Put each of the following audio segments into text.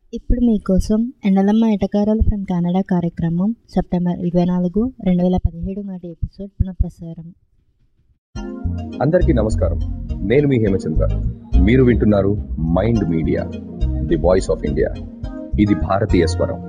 ఇప్పుడు మీకోసం Endalamma Etakaralu from Canada కార్యక్రమం సెప్టెంబర్ ఇరవై నాలుగు రెండు వేల పదిహేడు నాటి ఎపిసోడ్ పునఃప్రసారం అందరికీ నమస్కారం నేను మీ హేమచంద్ర మీరు వింటున్నారు Mind Media the voice of India ఇది భారతీయ స్వరం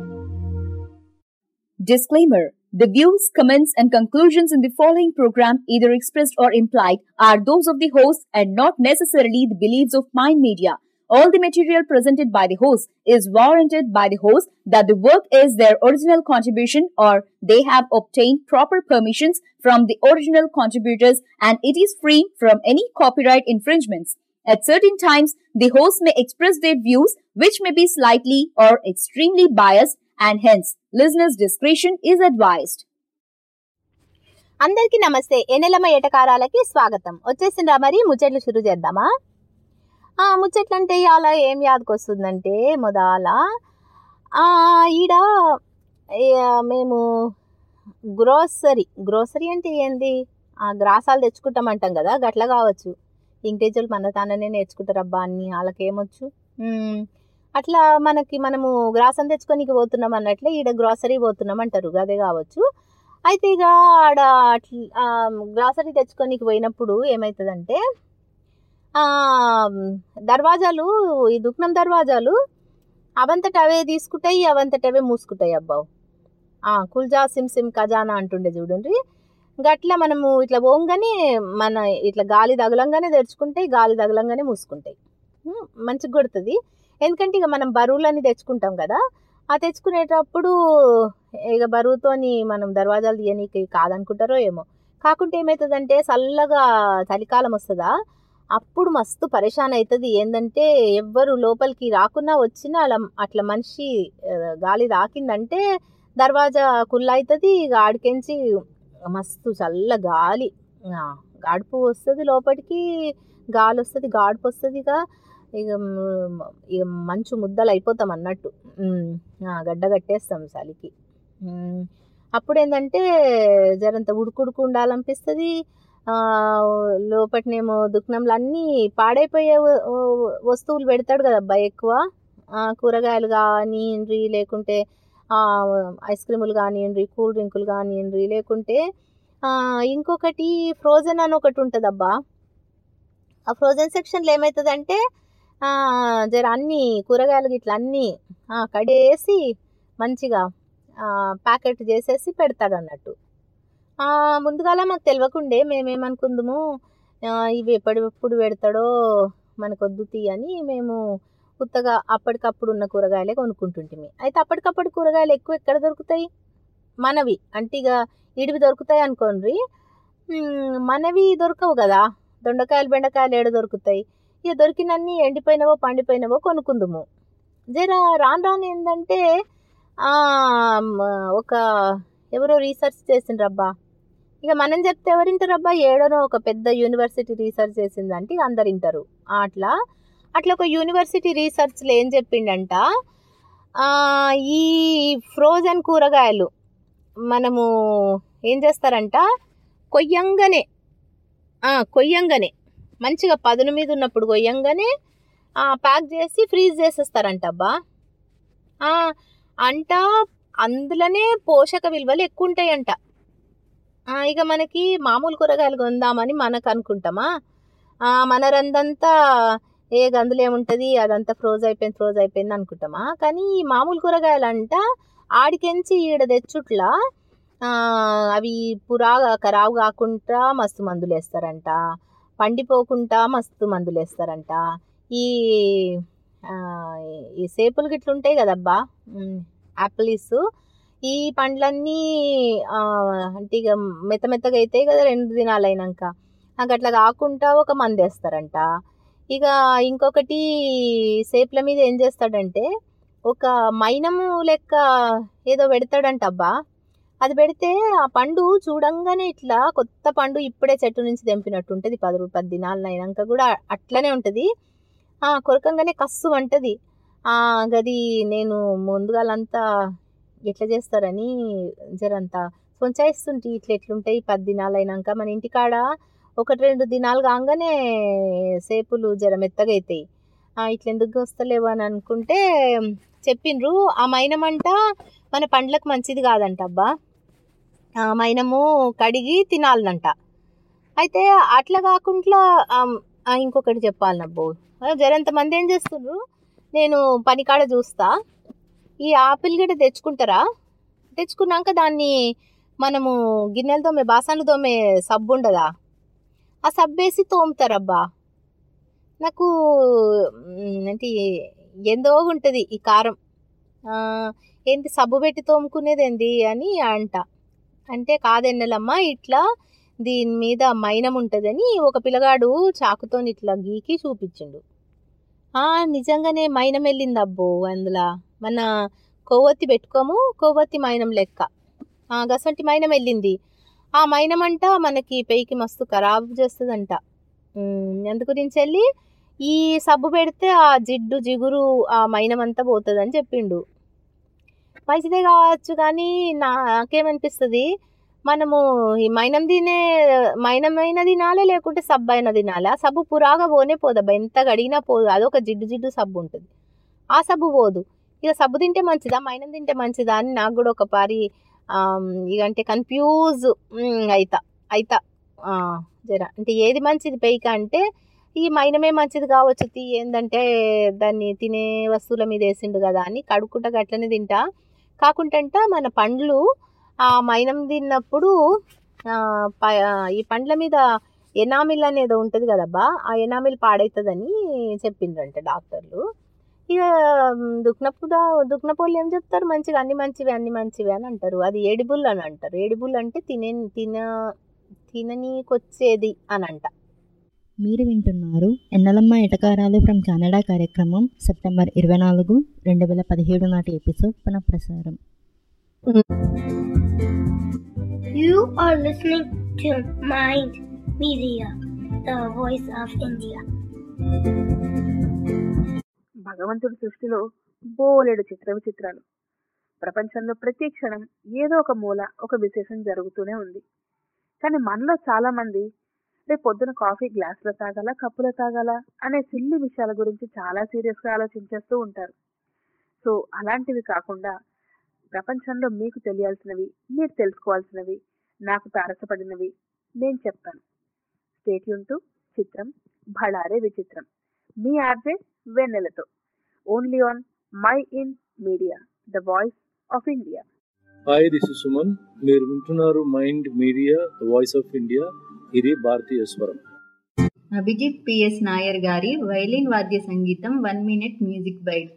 Disclaimer The views, comments, and conclusions in the following program, either expressed or implied, are those of the host and not necessarily the beliefs of Mind Media. All the material presented by the host is warranted by the host that the work is their original contribution or they have obtained proper permissions from the original contributors and it is free from any copyright infringements. At certain times, the host may express their views which may be slightly or extremely biased and hence listeners' discretion is advised. అందరికీ నమస్తే ఎనెలమ ఏటకారాలకి స్వాగతం వచ్చేసిండ్రా మరి ముచ్చట్లు షురు చేద్దామా ఆ, ముచ్చట్లు అంటే ఇవాళ ఏం యాదకొస్తుందంటే మొదల ఆ, ఈడ ఏ, మేము గ్రోసరీ గ్రోసరీ అంటే ఏంది ఆ, గ్రాసాలు తెచ్చుకుంటామంటాం కదా గట్ల కావచ్చు ఇంగ్లీజులు మన తాననే నేర్చుకుంటారు అబ్బా అన్ని వాళ్ళకి ఏమొచ్చు మ్మ్. అట్లా మనకి మనము గ్రాసం తెచ్చుకోనికి పోతున్నాం అన్నట్లే ఈడ గ్రోసరీ పోతున్నాం అంటారు అదే కావచ్చు అయితే ఇక ఆడ అట్ల గ్రాసరీ తెచ్చుకోనికి పోయినప్పుడు ఏమవుతుందంటే ఆ, దర్వాజాలు ఈ దుఃఖం దర్వాజాలు అవంతట అవే తీసుకుంటాయి అవంతట అవే మూసుకుంటాయి అబ్బావు ఆ, కుల్జా సిమ్ సిమ్ ఖజానా అంటుండే చూడండి గట్లా మనము ఇట్లా పోగానే మన ఇట్లా గాలి తగలంగానే తెరుచుకుంటాయి గాలి తగలంగానే మూసుకుంటాయి ఉమ్, మంచిగా కొడుతుంది ఎందుకంటే ఇక మనం బరువులని తెచ్చుకుంటాం కదా ఆ తెచ్చుకునేటప్పుడు ఇక బరువుతోని మనం దర్వాజాలు తీయనీకి కాదనుకుంటారో ఏమో కాకుంటే ఏమవుతుందంటే చల్లగా చలికాలం వస్తుందా అప్పుడు మస్తు పరేషాన్ అవుతుంది ఏంటంటే ఎవ్వరు లోపలికి రాకున్నా వచ్చినా అలా అట్లా మనిషి ఆ, గాలి తాకిందంటే దర్వాజా కుల్ల అవుతుంది ఇక ఆడికెంచి మస్తు చల్ల గాలి ఆ, గాడుపు వస్తుంది లోపలికి గాలి వస్తుంది గాడుపు వస్తుంది ఇక ఇక మ్, ఇక మంచు ముద్దలు అయిపోతాం అన్నట్టు ఉమ్, ఆ, గడ్డ కట్టేస్తాం చలికి ఉమ్, అప్పుడు ఏంటంటే జరంత ఉడుకుడుకు ఉండాలనిపిస్తుంది ఆ, లోపటనేమో దుఃఖంలో అన్నీ పాడైపోయే వ- వ- వస్తువులు పెడతాడు కదా అబ్బాయి ఎక్కువ ఆ, కూరగాయలు కానివ్వండి లేకుంటే ఆ, ఐస్ క్రీములు కానివ్వండి కూల్ డ్రింకులు కానివ్వండి లేకుంటే ఆ, ఇంకొకటి ఫ్రోజన్ అని ఒకటి ఉంటుంది అబ్బా ఆ ఫ్రోజన్ సెక్షన్లో ఏమవుతుందంటే ఆ, జర అన్ని కూరగాయలు ఇట్లా అన్నీ ఆ, కడేసి మంచిగా ఆ, ప్యాకెట్ చేసేసి పెడతాడు అన్నట్టు ఆ, ముందుగాల మాకు తెలియకుండే మేమేమనుకుందాము ఆ, ఇవి ఎప్పటిప్పుడు పెడతాడో మనకు వద్దు తీ అని మేము కొత్తగా అప్పటికప్పుడు ఉన్న కూరగాయలే కొనుక్కుంటుంటిమి అయితే అప్పటికప్పుడు కూరగాయలు ఎక్కువ ఎక్కడ దొరుకుతాయి మనవి అంటే ఇక ఇడివి దొరుకుతాయి అనుకోండి మ్, మనవి దొరకవు కదా దొండకాయలు బెండకాయలు ఏడ దొరుకుతాయి ఇక దొరికినన్ని ఎండిపోయినవో పండిపోయినవో కొనుక్కుందుము జర రాను రాను ఏంటంటే ఆ, మ, ఒక ఎవరో రీసెర్చ్ చేసిండ్రబ్బా ఇక మనం చెప్తే ఎవరు వింటారబ్బా ఏడనో ఒక పెద్ద యూనివర్సిటీ రీసెర్చ్ చేసిందంటే ఇక అందరు వింటారు అట్లా అట్లా ఒక యూనివర్సిటీ రీసెర్చ్లో ఏం చెప్పిండంట ఆ, ఈ ఫ్రోజన్ కూరగాయలు మనము ఏం చేస్తారంట కొయ్యంగానే ఆ, కొయ్యంగానే మంచిగా పదును మీద ఉన్నప్పుడు కొయ్యంగానే ఆ, ప్యాక్ చేసి ఫ్రీజ్ చేసేస్తారంట అబ్బా ఆ, అంట అందులోనే పోషక విలువలు ఎక్కువ ఉంటాయంట ఆ, ఇక మనకి మామూలు కూరగాయలు కొందామని మనకు అనుకుంటామా ఆ, మన రందంతా ఏ గందులో ఏముంటుంది అదంతా ఫ్రోజ్ అయిపోయింది ఫ్రోజ్ అయిపోయింది అనుకుంటామా కానీ ఈ మామూలు కూరగాయలు అంట ఆడికెంచి ఈడ తెచ్చుట్లా ఆ, అవి పురా ఖరాబు కాకుండా మస్తు మందులు వేస్తారంట పండిపోకుండా మస్తు మందులు వేస్తారంట ఈ ఆ, ఈ సేపులు గిట్ల ఉంటాయి కదబ్బా ఉమ్, యాపిల్స్ ఈ పండ్లన్నీ ఆ, అంటే ఇక మెత్త మెత్తగా అవుతాయి కదా రెండు దినాలు అయినాక నాకు అట్లా కాకుండా ఒక మందు వేస్తారంట ఇక ఇంకొకటి సేపుల మీద ఏం చేస్తాడంటే ఒక మైనము లెక్క ఏదో పెడతాడంట అబ్బా అది పెడితే ఆ పండు చూడంగానే ఇట్లా కొత్త పండు ఇప్పుడే చెట్టు నుంచి తెంపినట్టు ఉంటుంది పది రూ- పది దినాలు అయినాక కూడా అట్లనే ఉంటుంది ఆ కొరకంగానే కస్సు అంటది ఆ గది నేను ముందుగాలంతా ఎట్లా చేస్తారని జరంతా కొంచాయిస్తుంటే ఇట్లా ఎట్లుంటాయి పది దినాలు అయినాక మన ఇంటికాడ ఒకటి రెండు దినాలు కాగానే సేపులు జర మెత్తగా అవుతాయి "ఆ, ఇట్లా ఎందుకు వస్తలేవు అని అనుకుంటే చెప్పిండ్రు ఆ మైనమంట మన పండ్లకు మంచిది కాదంట అబ్బా ఆ మైనము కడిగి తినాలనంట అయితే అట్లా కాకుండా ఆమ్, ఆ, ఇంకొకటి చెప్పాలనబ్బో జరంత మంది ఏం చేస్తుండ్రు నేను పనికాడ చూస్తా ఈ ఆపిల్ గడ్డ తెచ్చుకుంటారా తెచ్చుకున్నాక దాన్ని మనము గిన్నెలు తోమే బాసనలు తోమే సబ్బు ఉండదా ఆ సబ్బు వేసి తోముతారబ్బా నాకు మ్, అంటే ఏందో ఉంటుంది ఈ కారం ఆ, ఏంటి సబ్బు పెట్టి తోముకునేది ఏంది అని అంట అంటే కాదెన్నెలమ్మ ఇట్లా దీని మీద మైనం ఉంటుందని ఒక పిల్లగాడు చాకుతోని ఇట్లా గీకి చూపించిండు ఆ నిజంగానే మైనం వెళ్ళింది అబ్బో అందులో మన కొవ్వొత్తి పెట్టుకోము కొవ్వొత్తి మైనం లెక్క ఆ గసంటి మైనం వెళ్ళింది ఆ మైనం అంట మనకి పెయికి మస్తు ఖరాబ్ చేస్తుందంట ఉమ్, అందు గురించి వెళ్ళి ఈ సబ్బు పెడితే ఆ జిడ్డు జిగురు ఆ మైనం అంతా పోతుందని చెప్పిండు మంచిదే కావచ్చు కానీ నాకేమనిపిస్తుంది మనము ఈ మైనం తినే మైనమైన తినాలి లేకుంటే సబ్బు అయినా తినాలి ఆ సబ్బు పురాగా పోనే పోదబ్బా ఎంత గడిగినా పోదు అదొక జిడ్డు జిడ్డు సబ్బు ఉంటుంది ఆ సబ్బు పోదు ఇక సబ్బు తింటే మంచిదా మైనం తింటే మంచిదా అని నాకు కూడా ఒక పారి ఆమ్, ఇక అంటే కన్ఫ్యూజ్ అయితా అయితా ఆ, జర అంటే ఏది మంచిది పైక అంటే ఈ మైనమే మంచిది కావచ్చు తీ ఏందంటే దాన్ని తినే వస్తువుల మీద వేసిండు కదా అని కడుక్కుంటా గట్లనే తింటా కాకుంటంట మన పండ్లు ఆ మైనం తిన్నప్పుడు ఆ, ప- ఆ, ఈ పండ్ల మీద ఎనామిల్ అనేది ఉంటుంది కదబ్బా ఆ ఎనామిల్ పాడవుతుందని చెప్పిండ్రంట డాక్టర్లు ఇక దుక్నపు దుక్నపోళ్ళు ఏం చెప్తారు మంచిగా అన్ని మంచివి అన్ని మంచివి అని అంటారు అది ఏడిబుల్ అని అంటారు ఏడిబుల్ అంటే తినే తిన తిననీకొచ్చేది అని అంట మీరు వింటున్నారు ఎన్నలమ్మ ఎటకారాలు ఫ్రమ్ కెనడా కార్యక్రమం సెప్టెంబర్ ఇరవై నాలుగు రెండు వేల పదిహేడు నాటి ఎపిసోడ్ పునఃప్రసారం You are listening to Mind Media, the voice of India. భగవంతుడి సృష్టిలో బోలెడు చిత్ర విచిత్రాలు ప్రపంచంలో ప్రతి క్షణం ఏదో ఒక మూల ఒక విశేషం జరుగుతూనే ఉంది కానీ మనలో చాలా మంది రేపు పొద్దున కాఫీ గ్లాసులో తాగాల కప్పులో తాగాల అనే సిల్లి విషయాల గురించి చాలా సీరియస్ గా ఆలోచించేస్తూ ఉంటారు సో అలాంటివి కాకుండా ప్రపంచంలో మీకు తెలియాల్సినవి మీరు తెలుసుకోవాల్సినవి నాకు తారసపడినవి నేను చెప్తాను స్టేట్యూన్ టు చిత్రం భళారే విచిత్రం మీ ఆర్జే వెన్నెలతో only on Mind Media the voice of India hi this is Suman మీరు వింటున్నారు Mind Media the voice of India ఇది భారతీయ స్వరం అభిజిత్ పిఎస్ నాయర్ గారి వైలిన్ వాద్య సంగీతం one minute music bite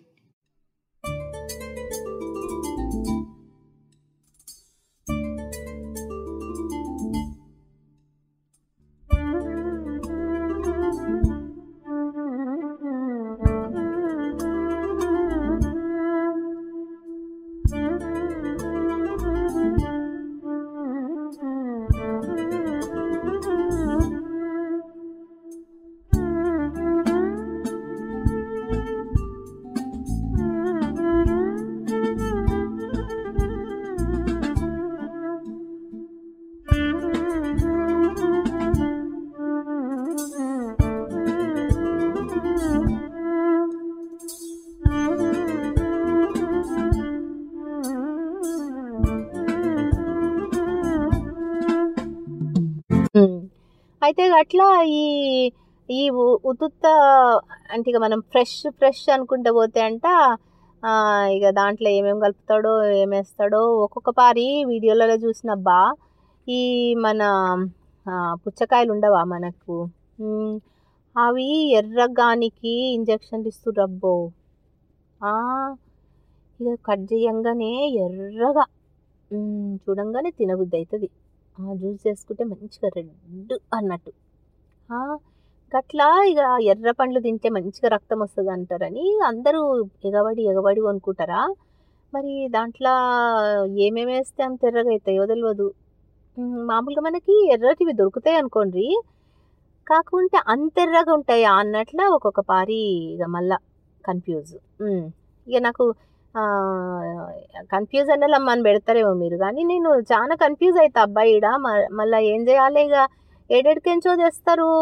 um. అయితే అట్లా ఈ ఈ ఉ- ఉతుత్త అంటే ఇక మనం ఫ్రెష్ ఫ్రెష్ అనుకుంటే పోతే అంట ఆ, ఇక దాంట్లో ఏమేమి కలుపుతాడో ఏమేస్తాడో ఒక్కొక్క పారి వీడియోలలో చూసినబ్బా ఈ మన ఆ, పుచ్చకాయలు ఉండవా మనకు ఉమ్, అవి ఎర్రగానికి ఇంజక్షన్లు ఇస్తుర్రబ్బో ఆ, ఇక కట్ చేయంగానే ఎర్రగా ఉమ్, చూడంగానే తినబుద్ధి అవుతుంది ఆ జ్యూస్ చేసుకుంటే మంచిగా రెడ్ అన్నట్టు ఆ, గట్లా ఇక ఎర్ర పండ్లు తింటే మంచిగా రక్తం వస్తుంది అంటారని అందరూ ఎగబడి ఎగబడి కొనుక్కుంటారా మరి దాంట్లో ఏమేమి వేస్తే అంత ఎర్రగా అవుతాయో తెలియదు ఉమ్, మామూలుగా మనకి ఎర్రటివి దొరుకుతాయి అనుకోండి కాకుంటే అంత ఎర్రగా ఉంటాయా అన్నట్ల ఒక్కొక్క పారి ఇక మళ్ళా కన్ఫ్యూజ్ ఉమ్, ఇక నాకు కన్ఫ్యూజ్ అన్నలమ్మని పెడతారేమో మీరు కానీ నేను చాలా కన్ఫ్యూజ్ అవుతా అబ్బాయి ఈడ మ- మళ్ళా ఏం చేయాలి ఇక ఏడెడికెంచో తెస్తారు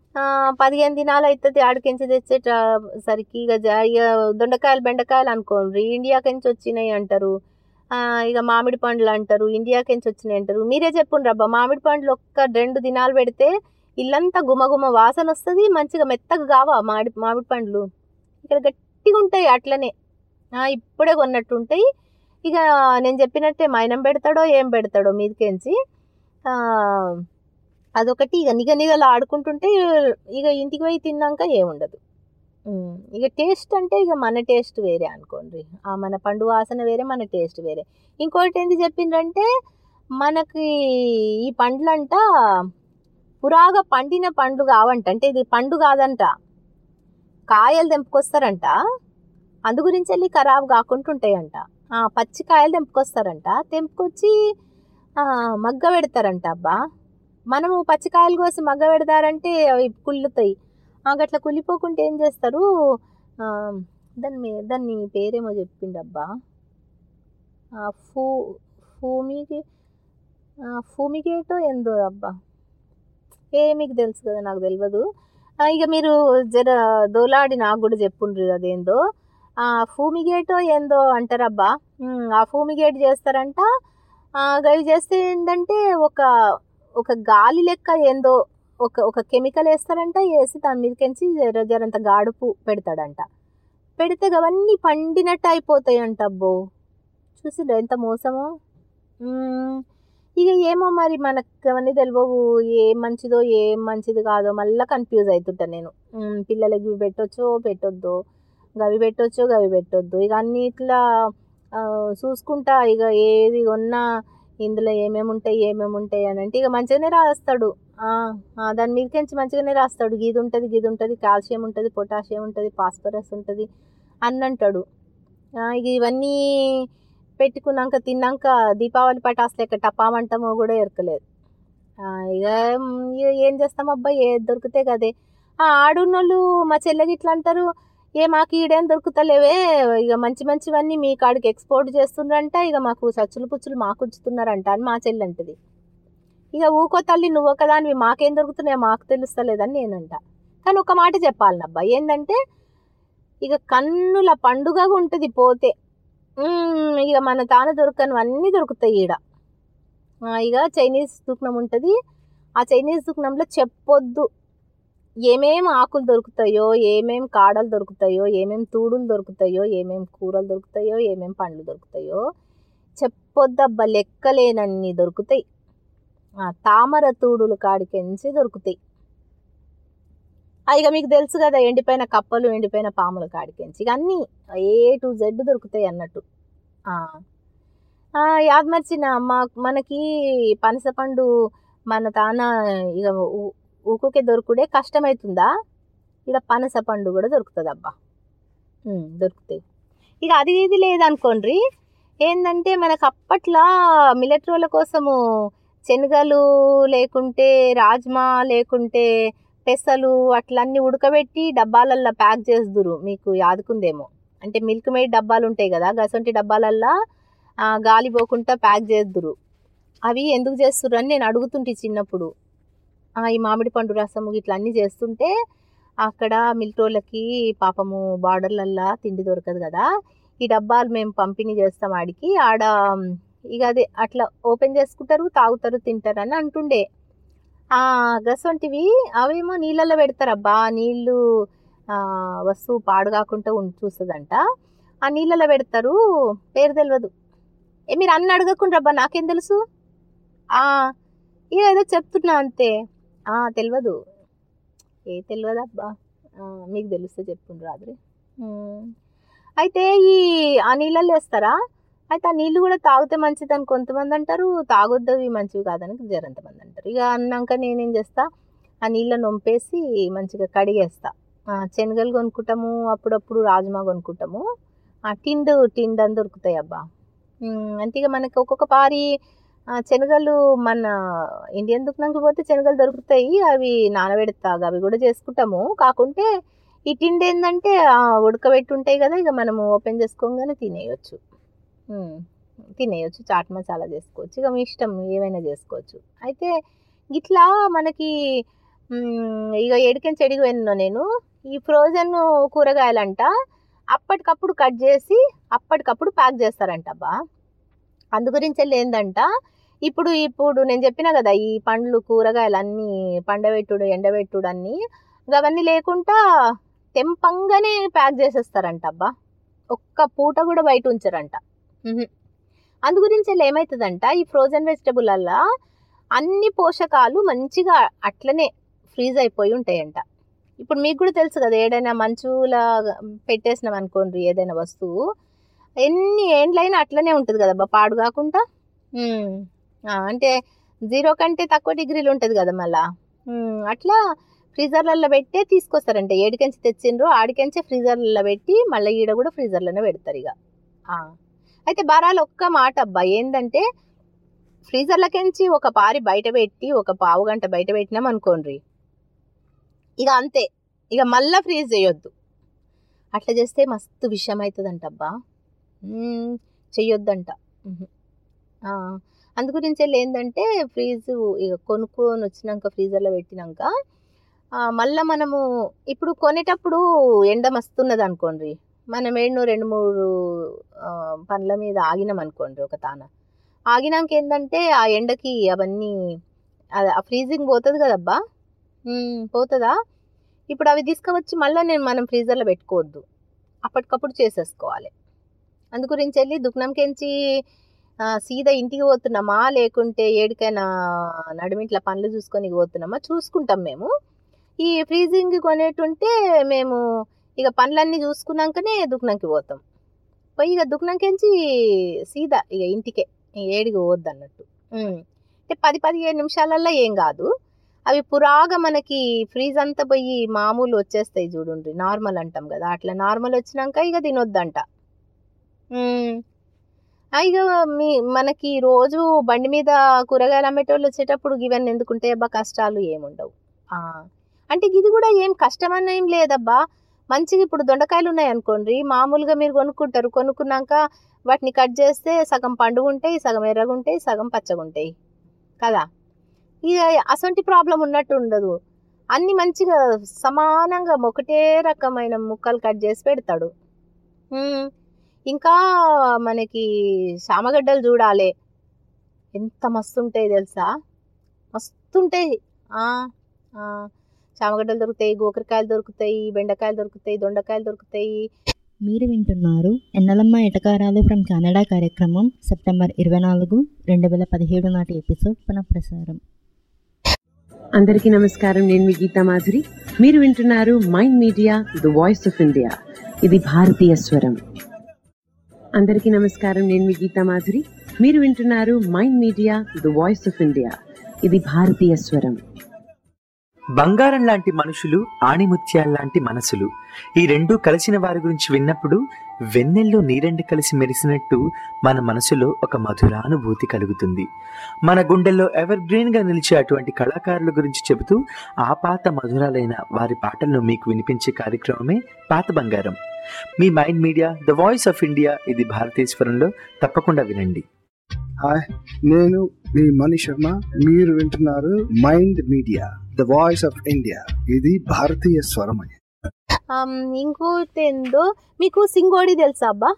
ఆ, పదిహేను దినాలు అవుతుంది ఆడికించి తెచ్చేట సరికి ఇక జ- ఇక దొండకాయలు బెండకాయలు అనుకోండి ఇండియాకించి వచ్చినాయి అంటారు ఆ, ఇక మామిడి పండ్లు అంటారు ఇండియాకించి వచ్చినాయి అంటారు మీరే చెప్పుండ్రు రబ్బా మామిడి పండ్లు ఒక్క రెండు దినాలు పెడితే ఇల్లంతా గుమగుమ వాసన వస్తుంది మంచిగా మెత్తగా కావా మామిడి మామిడి పండ్లు ఇక్కడ గట్టిగా ఉంటాయి అట్లనే ఆ, ఇప్పుడే కొన్నట్టు ఉంటాయి ఇక నేను చెప్పినట్టే మైనం పెడతాడో ఏం పెడతాడో మీదకించి ఆ, అదొకటి ఇక నిగ నిగలు ఆడుకుంటుంటే ఇక ఇంటికి పోయి తిన్నాక ఏముండదు ఉమ్, ఇక టేస్ట్ అంటే ఇక మన టేస్ట్ వేరే అనుకోండి ఆ మన పండు వాసన వేరే మన టేస్ట్ వేరే ఇంకోటి ఏంటి చెప్పిండ్రంటే మనకి ఈ పండ్లంట పురాగా పండిన పండ్లు కావంట అంటే ఇది పండు కాదంట కాయలు తెంపుకొస్తారంట అందు గురించి వెళ్ళి ఖరాబ్ కాకుండా ఉంటాయంట ఆ, పచ్చి కాయలు తెంపుకొస్తారంట తెంపుకొచ్చి ఆ, మగ్గ పెడతారంట అబ్బా మనము పచ్చికాయలు కోసి మగ్గ పెడతారంటే అవి కుళ్ళుతాయి ఆ, గట్ల కుళ్ళిపోకుంటే ఏం చేస్తారు ఆ, దాని మీ- దాన్ని పేరేమో చెప్పిండబ్బా ఆ, ఫూ ఫూమిగే ఫూమిగేటో ఏందో అబ్బా ఏ మీకు తెలుసు కదా నాకు తెలియదు ఆ, ఇక మీరు జర దోలాడి నాకు కూడా చెప్పుండ్రు అదేందో ఆ ఫూమిగేటో ఏందో అంటారబ్బా ఉమ్, ఆ ఫూమిగేట్ చేస్తారంట ఆ, గవి చేస్తే ఏంటంటే ఒక ఒక గాలి లెక్క ఏందో ఒక ఒక కెమికల్ వేస్తారంట వేసి దాని మీదకించి జర జరంత గాడుపు పెడతాడంట పెడితే అవన్నీ పండినట్టు అయిపోతాయి అంట అబ్బో చూసిరా ఎంత మోసమో మ్మ్. ఇక ఏమో మరి మనకు అవన్నీ తెలియవు ఏం మంచిదో ఏం మంచిది కాదో మళ్ళీ కన్ఫ్యూజ్ అవుతుంటా నేను మ్మ్, పిల్లలకి ఇవి పెట్టొచ్చో పెట్టొద్దో గవి పెట్టొచ్చో గవి పెట్టొద్దు ఇక అన్ని ఇట్లా ఆ, చూసుకుంటా ఇక ఏది కొన్నా ఇందులో ఏమేమి ఉంటాయి ఏమేమి ఉంటాయి అని అంటే ఇక మంచిగానే రాస్తాడు ఆ, ఆ, దాని మీదకించి మంచిగానే రాస్తాడు గీది ఉంటుంది గీది ఉంటుంది కాల్షియం ఉంటుంది పొటాషియం ఉంటుంది ఫాస్ఫరస్ ఉంటుంది అని అంటాడు ఆ, ఇక ఇవన్నీ పెట్టుకున్నాక తిన్నాక దీపావళి పటాస్ లెక్క టపామంటమో కూడా ఎరకలేదు ఆ, ఇక మ్, ఇక ఏం చేస్తాం అబ్బాయి ఏది దొరికితే కదే ఆ ఆడున్నోళ్ళు మా చెల్లెకి ఇట్లా అంటారు ఏ మాకు ఈడేం దొరుకుతలేవే ఇక మంచి మంచివన్నీ మీ కాడికి ఎక్స్పోర్ట్ చేస్తుండ్రంట ఇక మాకు సచ్చులు పుచ్చులు మాకు ఉంచుతున్నారంట అని మా చెల్లి అంటది ఇక ఊకో తల్లి నువ్వు ఒకదానివి మాకేం దొరుకుతున్నాయో మాకు తెలుస్తలేదని నేనంట కానీ ఒక మాట చెప్పాలనబ్బా ఏంటంటే ఇక కన్నుల పండుగగా ఉంటుంది పోతే ఉమ్, ఇక మన తాన దొరకనివన్నీ దొరుకుతాయి ఈడ ఆ, ఇక చైనీస్ దుకాణం ఉంటుంది ఆ చైనీస్ దుకాణంలో చెప్పొద్దు ఏమేం ఆకులు దొరుకుతాయో ఏమేం కాడలు దొరుకుతాయో ఏమేం తూడులు దొరుకుతాయో ఏమేం కూరలు దొరుకుతాయో ఏమేం పండ్లు దొరుకుతాయో చెప్పొద్దబ్బా లెక్కలేనన్ని దొరుకుతాయి ఆ, తామర తూడులు కాడికెంచి దొరుకుతాయి ఆ, ఇక మీకు తెలుసు కదా ఎండిపోయిన కప్పలు ఎండిపోయిన పాముల కాడికెంచి ఇక అన్నీ ఏ టు జెడ్ దొరుకుతాయి అన్నట్టు ఆ. ఆ, యాదమర్చిన మా మనకి పనసపండు మన తాన ఇక ఊ- ఊకుకే దొరుకుడే కష్టమవుతుందా ఇక్కడ పనస పండు కూడా దొరుకుతుంది అబ్బా ఉమ్, దొరుకుతాయి ఇక అది ఇది లేదనుకోండి ఏంటంటే మనకు అప్పట్లో మిలిటరీల కోసము శనగలు లేకుంటే రాజ్మా లేకుంటే పెసలు అట్లన్నీ ఉడకబెట్టి డబ్బాలల్లో ప్యాక్ చేస్తురు మీకు యాదుకుందేమో అంటే మిల్క్ మేడ్ డబ్బాలు ఉంటాయి కదా గసంటి డబ్బాలల్లో ఆ, గాలి పోకుండా ప్యాక్ చేస్తురు అవి ఎందుకు చేస్తుర్రు అని నేను అడుగుతుంటే చిన్నప్పుడు ఆ, ఈ మామిడి పండు రసము ఇట్లా అన్నీ చేస్తుంటే అక్కడ మిలిటరీలకి పాపము బార్డర్లల్లా తిండి దొరకదు కదా ఈ డబ్బాలు మేము పంపిణీ చేస్తాం ఆడికి ఆడ ఉమ్, ఇక అదే అట్లా ఓపెన్ చేసుకుంటారు తాగుతారు తింటారు అని అంటుండే ఆ గసొంటివి అవేమో నీళ్ళల్లో పెడతారు అబ్బా నీళ్ళు ఆ, వస్తువు పాడు కాకుండా ఉండి చూస్తుందంట ఆ నీళ్ళలో పెడతారు పేరు తెలియదు ఏ మీరు అన్న అడగకుండా రబ్బా నాకేం తెలుసు ఆ, ఇక ఏదో చెప్తున్నా అంతే ఆ, తెలియదు ఏ తెలియదు అబ్బా ఆ, మీకు తెలిస్తే చెప్పుండ్రు రాత్రి ఉమ్. అయితే ఈ ఆ నీళ్ళల్లో వేస్తారా అయితే ఆ నీళ్ళు కూడా తాగితే మంచిది అని కొంతమంది అంటారు తాగొద్దు అవి మంచివి కాదని జరంతమంది అంటారు ఇక అన్నాక నేనేం చేస్తా ఆ నీళ్ళని వంపేసి మంచిగా కడిగేస్తా ఆ, శనగలు కొనుక్కుంటాము అప్పుడప్పుడు రాజ్మా కొనుక్కుంటాము ఆ టిండు టిండు అని దొరుకుతాయి అబ్బా ఉమ్, అంటే ఇక మనకి ఒక్కొక్క పారి ఆ, శనగలు మన ఇండియన్ దుకాణంకి పోతే శనగలు దొరుకుతాయి అవి నానబెడతా అవి కూడా చేసుకుంటాము కాకుంటే ఈ తిండి ఏంటంటే ఆ, ఉడకబెట్టి ఉంటాయి కదా ఇక మనము ఓపెన్ చేసుకోగానే తినేయచ్చు ఉమ్, తినేయచ్చు చాట్ మసాలా చేసుకోవచ్చు ఇక మీ ఇష్టం ఏమైనా చేసుకోవచ్చు అయితే ఇట్లా మనకి మ్మ్, ఇక ఏడికని చెడికి వెళ్ళినా నేను ఈ ఫ్రోజన్ కూరగాయలంట అప్పటికప్పుడు కట్ చేసి అప్పటికప్పుడు ప్యాక్ చేస్తారంట అబ్బా అందు గురించి ఏందంట ఇప్పుడు ఇప్పుడు నేను చెప్పిన కదా ఈ పండ్లు కూరగాయలు అన్నీ పండబెట్టుడు ఎండబెట్టుడు అన్నీ ఇంకా అవన్నీ లేకుండా తెంపంగానే ప్యాక్ చేసేస్తారంట అబ్బా ఒక్క పూట కూడా బయట ఉంచరంట మ్హూ. అందు గురించి ఏమవుతుందంట ఈ ఫ్రోజన్ వెజిటబుల్లా అన్ని పోషకాలు మంచిగా అట్లనే ఫ్రీజ్ అయిపోయి ఉంటాయంట ఇప్పుడు మీకు కూడా తెలుసు కదా ఏదైనా మంచులా పెట్టేసినాం అనుకోండి ఏదైనా వస్తువు ఎన్ని ఏండ్లైనా అట్లనే ఉంటుంది కదా పాడు కాకుండా ఉమ్. ఆ, అంటే జీరో కంటే తక్కువ డిగ్రీలు ఉంటుంది కదా మళ్ళా ఉమ్, అట్లా ఫ్రీజర్లలో పెట్టే తీసుకొస్తారంట ఏడికెంచి తెచ్చిండ్రు ఆడికెంచే ఫ్రీజర్లలో పెట్టి మళ్ళీ ఈడ కూడా ఫ్రీజర్లోనే పెడతారు ఇక ఆ. అయితే బరాలు ఒక్క మాట అబ్బా ఏంటంటే ఫ్రీజర్లకెంచి ఒక పారి బయట పెట్టి ఒక పావు గంట బయట పెట్టినాం అనుకోండి ఇక అంతే ఇక మళ్ళా ఫ్రీజ్ చేయొద్దు అట్లా చేస్తే మస్తు విషయం అవుతుందంట అబ్బా మ్మ్, చెయ్యొద్దంట మ్హూ. ఆ, అందు గురించి ఏంటంటే ఫ్రీజ్ ఇక కొనుక్కొని వచ్చినాక ఫ్రీజర్లో పెట్టినాక ఆ, మళ్ళా మనము ఇప్పుడు కొనేటప్పుడు ఎండ మస్తున్నది అనుకోండి మనం ఏడు రెండు మూడు ఆ, పండ్ల మీద ఆగినాం అనుకోండి ఒక తాన ఆగినాక ఏంటంటే ఆ ఎండకి అవన్నీ అది- ఆ ఫ్రీజింగ్ పోతుంది కదబ్బా మ్మ్, పోతుందా ఇప్పుడు అవి తీసుకువచ్చి మళ్ళీ నేను మనం ఫ్రీజర్లో పెట్టుకోవద్దు అప్పటికప్పుడు చేసేసుకోవాలి అందు గురించి వెళ్ళి దుకాణంకెంచి ఆ, సీదా ఇంటికి పోతున్నామా లేకుంటే ఏడికైనా నడిమిట్ల పనులు చూసుకొని పోతున్నామా చూసుకుంటాం మేము ఈ ఫ్రీజింగ్ కొనేటుంటే మేము ఇక పనులన్నీ చూసుకున్నాకనే దుకాణంకి పోతాం పోయి ఇక దుకాణంకెంచి సీదా ఇక ఇంటికే ఇక ఏడికి పోవద్దు అన్నట్టు ఉమ్. అంటే పది పదిహేను నిమిషాలల్లో ఏం కాదు అవి పురాగా మనకి ఫ్రీజ్ అంతా పోయి మామూలు వచ్చేస్తాయి చూడండి నార్మల్ అంటాం కదా అట్లా నార్మల్ వచ్చినాక ఇక తినొద్దంట ఉమ్. ఆ, ఇక మీ మనకి రోజు బండి మీద కూరగాయలు అమ్మేటోళ్ళు వచ్చేటప్పుడు ఇవన్నీ ఎందుకుంటే అబ్బా కష్టాలు ఏముండవు ఆ, అంటే ఇది కూడా ఏం కష్టమన్న ఏం లేదబ్బా మంచిగా ఇప్పుడు దొండకాయలు ఉన్నాయి అనుకోండి మామూలుగా మీరు కొనుక్కుంటారు కొనుక్కున్నాక వాటిని కట్ చేస్తే సగం పండుగ ఉంటాయి సగం ఎర్రగా ఉంటాయి సగం పచ్చగా ఉంటాయి కదా ఇక అసొంటి ప్రాబ్లం ఉన్నట్టు ఉండదు అన్ని మంచిగా సమానంగా ఒకటే రకమైన ముక్కలు కట్ చేసి పెడతాడు ఉమ్, ఇంకా మనకి చామగడ్డలు చూడాలి ఎంత మస్తు ఉంటాయి తెలుసా మస్తు ఉంటాయి ఆ, ఆ, చామగడ్డలు దొరుకుతాయి గోకరకాయలు దొరుకుతాయి బెండకాయలు దొరుకుతాయి దొండకాయలు దొరుకుతాయి మీరు వింటున్నారు ఎన్నలమ్మ ఎటకారాలు ఫ్రమ్ కెనడా కార్యక్రమం సెప్టెంబర్ ఇరవై నాలుగు రెండు వేల పదిహేడు నాటి ఎపిసోడ్ పునఃప్రసారం అందరికీ నమస్కారం నేను మీ గీతా మాధురి మీరు వింటున్నారు Mind Media the voice of India ఇది భారతీయ స్వరం అందరికీ నమస్కారం నేను మీ గీతా మాధురి మీరు వింటున్నారు Mind Media the voice of India ఇది భారతీయ స్వరం బంగారం లాంటి మనుషులు ఆణిముత్యాల్లాంటి మనసులు ఈ రెండూ కలిసిన వారి గురించి విన్నప్పుడు వెన్నెల్లో నీరెండు కలిసి మెరిసినట్టు మన మనసులో ఒక మధురానుభూతి కలుగుతుంది మన గుండెల్లో ఎవర్ గ్రీన్ గా నిలిచే అటువంటి కళాకారుల గురించి చెబుతూ ఆ పాత మధురాలైన వారి పాటలను మీకు వినిపించే కార్యక్రమమే పాత బంగారం మీ Mind Media the voice of India ఇది భారతీశ్వరంలో తప్పకుండా వినండి హాయ్ నేను మీ మణి శర్మ మీరు వింటున్నారు Mind Media the voice of India ఇది భారతీయ స్వరమయ ఆమ్, ఇంకోటి ఏందో మీకు సింగోడి తెలుసా అబ్బా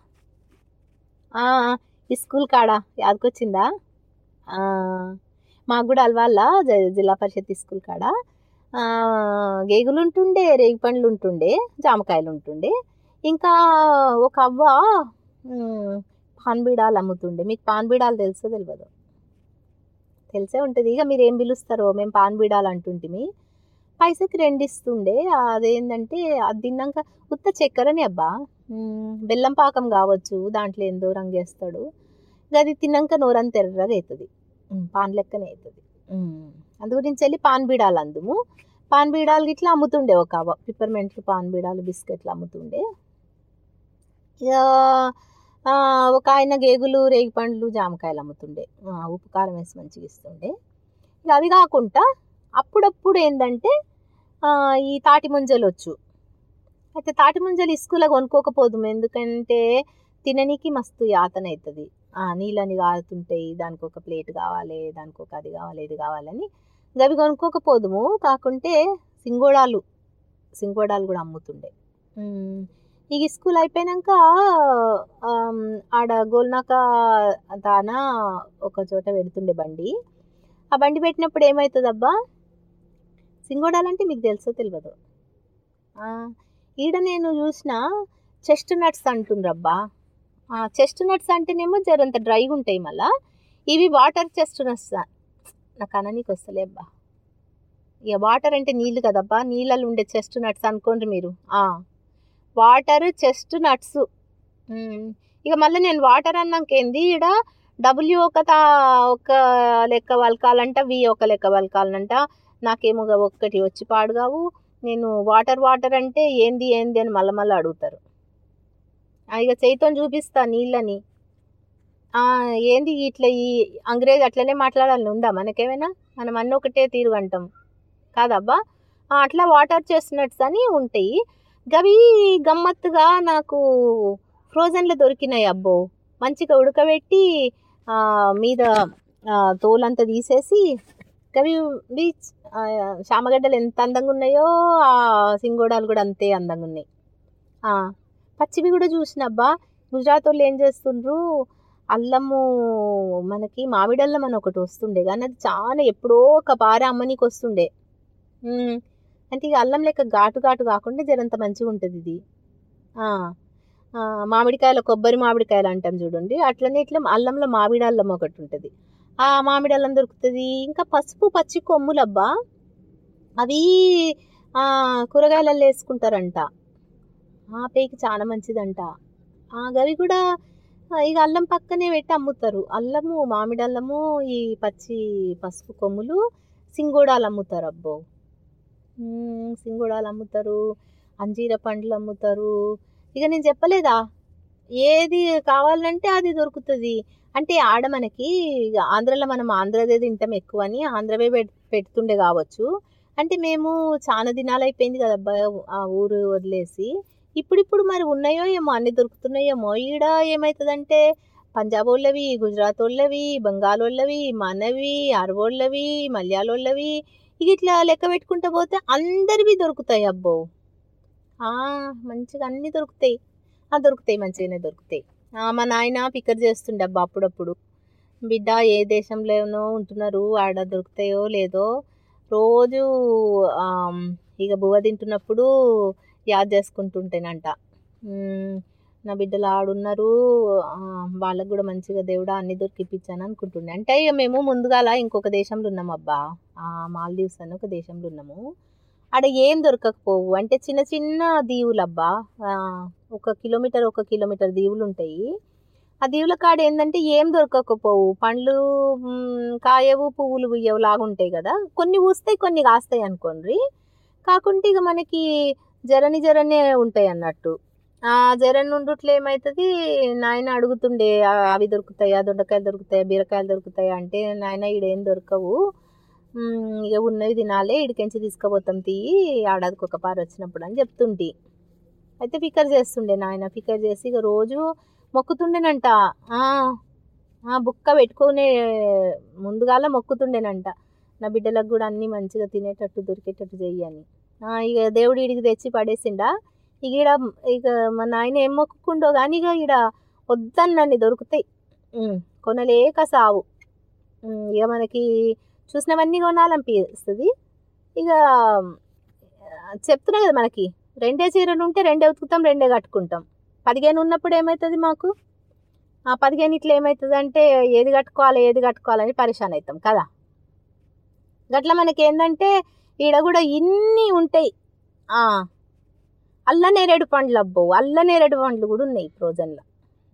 ఆ, ఈ స్కూల్ కాడ యాదకొచ్చిందా ఆ, మాకు కూడా అలవాళ్ళ జిల్లా పరిషత్ స్కూల్ కాడ ఆ, గేగులు ఉంటుండే రేగి పండ్లు ఉంటుండే జామకాయలు ఉంటుండే ఇంకా ఒక అవ్వ ఉమ్, పాన్ బీడాలు అమ్ముతుండే మీకు పాన్ బీడాలు తెలుసో తెలియదు తెలిసే ఉంటుంది ఇక మీరు ఏం పిలుస్తారో మేము పాన్ బీడాలు అంటుంటిమి పైసకి రెండు ఇస్తుండే అదేంటంటే అది తిన్నాక ఉత్త చక్కెరనే అబ్బా ఉమ్, బెల్లం పాకం కావచ్చు దాంట్లో ఏందో రంగు వేస్తాడు ఇక అది తిన్నాక నోరంత ఎర్రగా అవుతుంది ఉమ్, పాన్ లెక్కనే అవుతుంది అందు గురించి వెళ్ళి పాన్ బీడాలు అందుము పాన్ బీడాలు ఇట్లా అమ్ముతుండే ఒక అవ్వ పిప్పర్మెంట్లు పాన్ బీడాలు బిస్కెట్లు అమ్ముతుండే ఇక ఆ, ఒక ఆయన గేగులు రేగి పండ్లు జామకాయలు అమ్ముతుండే ఆ, ఉప్పు కారం వేసి మంచిగా ఇస్తుండే ఇక అవి కాకుండా అప్పుడప్పుడు ఏంటంటే ఆ, ఈ తాటి ముంజలు వచ్చు అయితే తాటి ముంజలు ఇసుకలో కొనుక్కోకపోదు ఎందుకంటే తిననీకి మస్తు యాతన అవుతుంది నీళ్ళని కారుతుంటాయి దానికి ఒక ప్లేట్ కావాలి దానికి ఒక అది కావాలి ఇది కావాలని గవి కొనుక్కోకపోదుము కాకుంటే సింగోడాలు సింగోడాలు కూడా అమ్ముతుండే ఉమ్, ఇక స్కూల్ అయిపోయినాక ఆమ్, ఆడ గోల్నాక తాన ఒక చోట పెడుతుండే బండి ఆ బండి పెట్టినప్పుడు ఏమవుతుంది అబ్బా సింగోడాలంటే మీకు తెలుసో తెలియదు ఆ, ఈడ నేను చూసిన చెస్ట్ నట్స్ అంటుండ్రబ్బా చెస్ట్ నట్స్ అంటేనేమో జరంత డ్రైగా ఉంటాయి మళ్ళా ఇవి వాటర్ చెస్ట్ నట్స్ నాకు అననీకి వస్తలే అబ్బా ఇక వాటర్ అంటే నీళ్ళు కదబ్బా నీళ్ళలో ఉండే చెస్ట్ నట్స్ అనుకోండి మీరు వాటర్ చెస్ట్ నట్స్ ఇక మళ్ళీ నేను వాటర్ అన్నాకేంది ఈడ డబ్ల్యూ ఒక తా ఒక లెక్క వలకాలంట వి ఒక లెక్క వలకాలంట నాకేమో గా ఒక్కటి వచ్చి పాడుగావు నేను వాటర్ వాటర్ అంటే ఏంది ఏంది అని మళ్ళీ మళ్ళీ అడుగుతారు ఆ, ఇక చేయితో చూపిస్తా నీళ్ళని ఆ, ఏంది ఇట్లా ఈ అంగ్రేజ్ అట్లనే మాట్లాడాలని ఉందా మనకేమైనా మనం అన్నీ ఒకటే తీరు అంటాం కాదబ్బా ఆ, అట్లా వాటర్ చేస్తున్నట్స్ అని ఉంటాయి గవి గమ్మత్తుగా నాకు ఫ్రోజన్లో దొరికినాయి అబ్బో మంచిగా ఉడకబెట్టి ఆ, మీద ఆ, తోలంతా తీసేసి గవి ఇవి, ఆ, చామగడ్డలు ఎంత అందంగా ఉన్నాయో ఆ సింగోడాలు కూడా అంతే అందంగా ఉన్నాయి ఆ, పచ్చివి కూడా చూసినబ్బా గుజరాత్ వాళ్ళు ఏం చేస్తుండ్రు అల్లము మనకి మామిడి అల్లం అని ఒకటి వస్తుండే కానీ అది చాలా ఎప్పుడో ఒక పార అమ్మనీకి వస్తుండే ఉమ్, అంటే ఇక అల్లం లెక్క ఘాటు ఘాటు కాకుండా జరంత మంచిగా ఉంటుంది ఇది ఆ, ఆ, మామిడికాయల కొబ్బరి మామిడికాయలు అంటాం చూడండి అట్లనే ఇట్లా అల్లంలో మామిడి అల్లం ఒకటి ఉంటుంది ఆ మామిడి అల్లం దొరుకుతుంది ఇంకా పసుపు పచ్చి కొమ్ములబ్బా అవి ఆ, కూరగాయలలో వేసుకుంటారంట ఆ పేకి చాలా మంచిదంట ఆ గవి కూడా ఆ, ఇక అల్లం పక్కనే పెట్టి అమ్ముతారు అల్లము మామిడి అల్లము ఈ పచ్చి పసుపు కొమ్ములు సింగోడాలు అమ్ముతారు అబ్బో మ్మ్, సింగోడాలు అమ్ముతారు అంజీర పండ్లు అమ్ముతారు ఇక నేను చెప్పలేదా ఏది కావాలంటే అది దొరుకుతుంది అంటే ఆడ మనకి ఇక ఆంధ్రలో మనం ఆంధ్రదే తింటాం ఎక్కువ అని ఆంధ్రవే పెట్ పెడుతుండే కావచ్చు అంటే మేము చాలా దినాలు అయిపోయింది కదబ్బా ఆ ఊరు వదిలేసి ఇప్పుడిప్పుడు మరి ఉన్నాయో ఏమో అన్ని దొరుకుతున్నాయేమో ఈడ ఏమవుతుందంటే పంజాబ్ వాళ్ళవి గుజరాత్ వాళ్ళవి బెంగాల్ వాళ్ళవి మనవి అరవోళ్ళవి మలయాళోళ్ళవి ఇక ఇట్లా లెక్క పెట్టుకుంటూ పోతే అందరివి దొరుకుతాయి అబ్బో ఆ, మంచిగా అన్నీ దొరుకుతాయి ఆ దొరుకుతాయి మంచిగానే దొరుకుతాయి ఆ, మా నాయన పిక్కర్ చేస్తుండే అబ్బా అప్పుడప్పుడు బిడ్డ ఏ దేశంలోనో ఉంటున్నారు ఆడ దొరుకుతాయో లేదో రోజు ఆమ్, ఇక బువ్వ తింటున్నప్పుడు యాద్ చేసుకుంటుంటేనంట మ్మ్, నా బిడ్డలు ఆడున్నారు ఆ, వాళ్ళకు కూడా మంచిగా దేవుడా అన్ని దొరికిపించాను అనుకుంటుండే అంటే ఇక మేము ముందుగాల ఇంకొక దేశంలో ఉన్నాం అబ్బా ఆ, మాల్దీవ్స్ అని ఒక దేశంలో ఉన్నాము ఆడ ఏం దొరకకపోవు అంటే చిన్న చిన్న దీవులు అబ్బా ఆ, ఒక కిలోమీటర్ ఒక కిలోమీటర్ దీవులు ఉంటాయి ఆ దీవుల కాడ ఏంటంటే ఏం దొరకకపోవు పండ్లు మ్, కాయవు పువ్వులు పుయ్యవు లాగా ఉంటాయి కదా కొన్ని పూస్తాయి కొన్ని కాస్తాయి అనుకోండి కాకుంటే ఇక మనకి జరని జరనే ఉంటాయి అన్నట్టు ఆ జరని ఉండుట్లో ఏమవుతుంది నాయన అడుగుతుండే "ఆ, అవి దొరుకుతాయా దొండకాయలు దొరుకుతాయా బీరకాయలు దొరుకుతాయా అంటే నాయన ఈడేం దొరకవు "మ్, ఇక ఉన్నవి తినాలే ఇడికెంచి తీసుకుపోతాం తీయి ఏడాదికి ఒక పారు వచ్చినప్పుడు అని చెప్తుంటి అయితే ఫికర్ చేస్తుండే నాయన ఫికర్ చేసి ఇక రోజు మొక్కుతుండేనంట "ఆ, ఆ, బుక్క పెట్టుకునే ముందుగాల మొక్కుతుండేనంట నా బిడ్డలకు కూడా అన్నీ మంచిగా తినేటట్టు దొరికేటట్టు చెయ్యని ఆ, ఇక దేవుడు ఈడికి తెచ్చి పడేసిండా ఇక ఈడ ఇక మా నాయన ఏం మొక్కుకుండో కానీ ఇక ఈడ వద్దన్నన్ని దొరుకుతాయి ఉమ్, కొనలేక సావు ఉమ్, ఇక మనకి చూసినవన్నీ కొనాలనిపిస్తుంది ఇక ఆ, చెప్తున్నా కదా మనకి రెండే చీరలు ఉంటే రెండే ఉతుకుతాం రెండే కట్టుకుంటాం పదిహేను ఉన్నప్పుడు ఏమవుతుంది మాకు ఆ పదిహేను ఇట్లా ఏమవుతుంది అంటే ఏది కట్టుకోవాలి ఏది కట్టుకోవాలని పరిశాన్ అవుతాం కదా గట్ల మనకి ఏంటంటే ఈడ కూడా ఇన్ని ఉంటాయి ఆ, అల్ల నేరేడు పండ్లు అబ్బో అల్ల నేరేడు పండ్లు కూడా ఉన్నాయి ఫ్రోజన్లో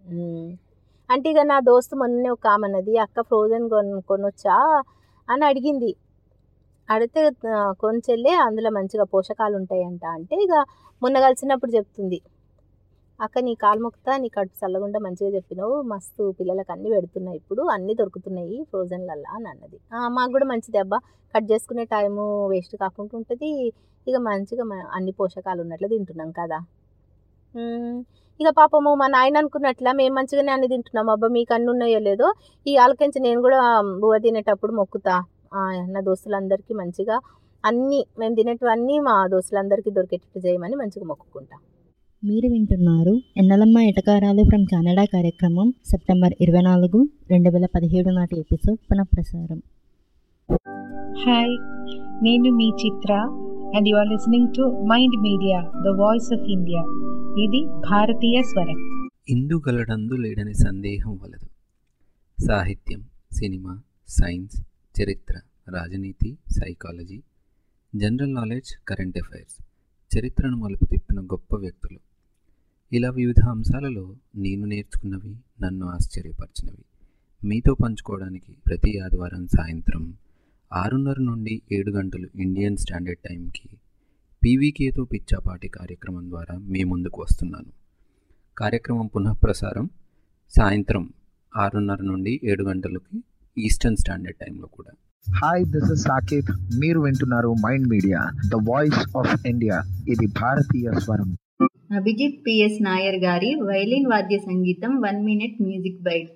అంటే ఇక నా దోస్తు మొన్నే ఒక ఆమె అన్నది అక్క ఫ్రోజన్ కొన్ కొనొచ్చా అని అడిగింది అడిగితే ఆ, కొంచెల్లే అందులో మంచిగా పోషకాలు ఉంటాయంట అంటే ఇక మొన్న కలిసినప్పుడు చెప్తుంది అక్క నీ కాలు మొక్కుతా నీ కడుపు చల్లగుండా మంచిగా చెప్పినావు మస్తు పిల్లలకు అన్నీ పెడుతున్నాయి ఇప్పుడు అన్నీ దొరుకుతున్నాయి ఫ్రోజన్లల్లా అని అన్నది "ఆ, మాకు కూడా మంచిది అబ్బా కట్ చేసుకునే టైము వేస్ట్ కాకుండా ఉంటుంది ఇక మంచిగా మ- అన్ని పోషకాలు ఉన్నట్లు తింటున్నాం కదా "ఉమ్, ఇక పాపము మా నాయన అనుకున్నట్ల మేము మంచిగానే అన్ని తింటున్నాం అబ్బా మీకు అన్ని ఉన్నాయో లేదో ఈ ఆలకించి నేను కూడా బువ్వ తినేటప్పుడు మొక్కుతా ఆ, నా దోస్తులందరికీ మంచిగా అన్నీ మేము తినేటివన్నీ మా దోస్తులందరికీ దొరికేటట్టు చేయమని మంచిగా మొక్కుకుంటాం మీరు వింటున్నారు ఎన్నలమ్మ ఎటకారాలు ఫ్రమ్ కెనడా కార్యక్రమం సెప్టెంబర్ ఇరవై నాలుగు రెండు వేల పదిహేడు నాటి ఎపిసోడ్ పునఃప్రసారం హాయ్ నేను మీ Chitra and you are listening to Mind Media the voice of India ఇది భారతీయ స్వరం ఇందుగలడందు లేడని సందేహం వలదు సాహిత్యం సినిమా సైన్స్ చరిత్ర రాజనీతి psychology general knowledge current affairs చరిత్రను మలుపు తిప్పిన గొప్ప వ్యక్తులు ఇలా వివిధ అంశాలలో నేను నేర్చుకున్నవి నన్ను ఆశ్చర్యపరిచినవి మీతో పంచుకోవడానికి ప్రతి ఆదివారం సాయంత్రం ఆరున్నర నుండి ఏడు గంటలు ఇండియన్ స్టాండర్డ్ టైంకి పీవీకేతో పిచ్చాపాటి కార్యక్రమం ద్వారా మీ ముందుకు వస్తున్నాను కార్యక్రమం పునఃప్రసారం సాయంత్రం ఆరున్నర నుండి ఏడు గంటలకి ఈస్టర్న్ స్టాండర్డ్ టైంలో కూడా హాయ్ దిస్ ఇస్ సాకేత్ మీరు వింటున్నారు Mind Media the voice of India ఇది భారతీయ స్వరం అభిజిత్ పిఎస్ నాయర్ గారి వైలిన్ వాద్య సంగీతం one minute music bite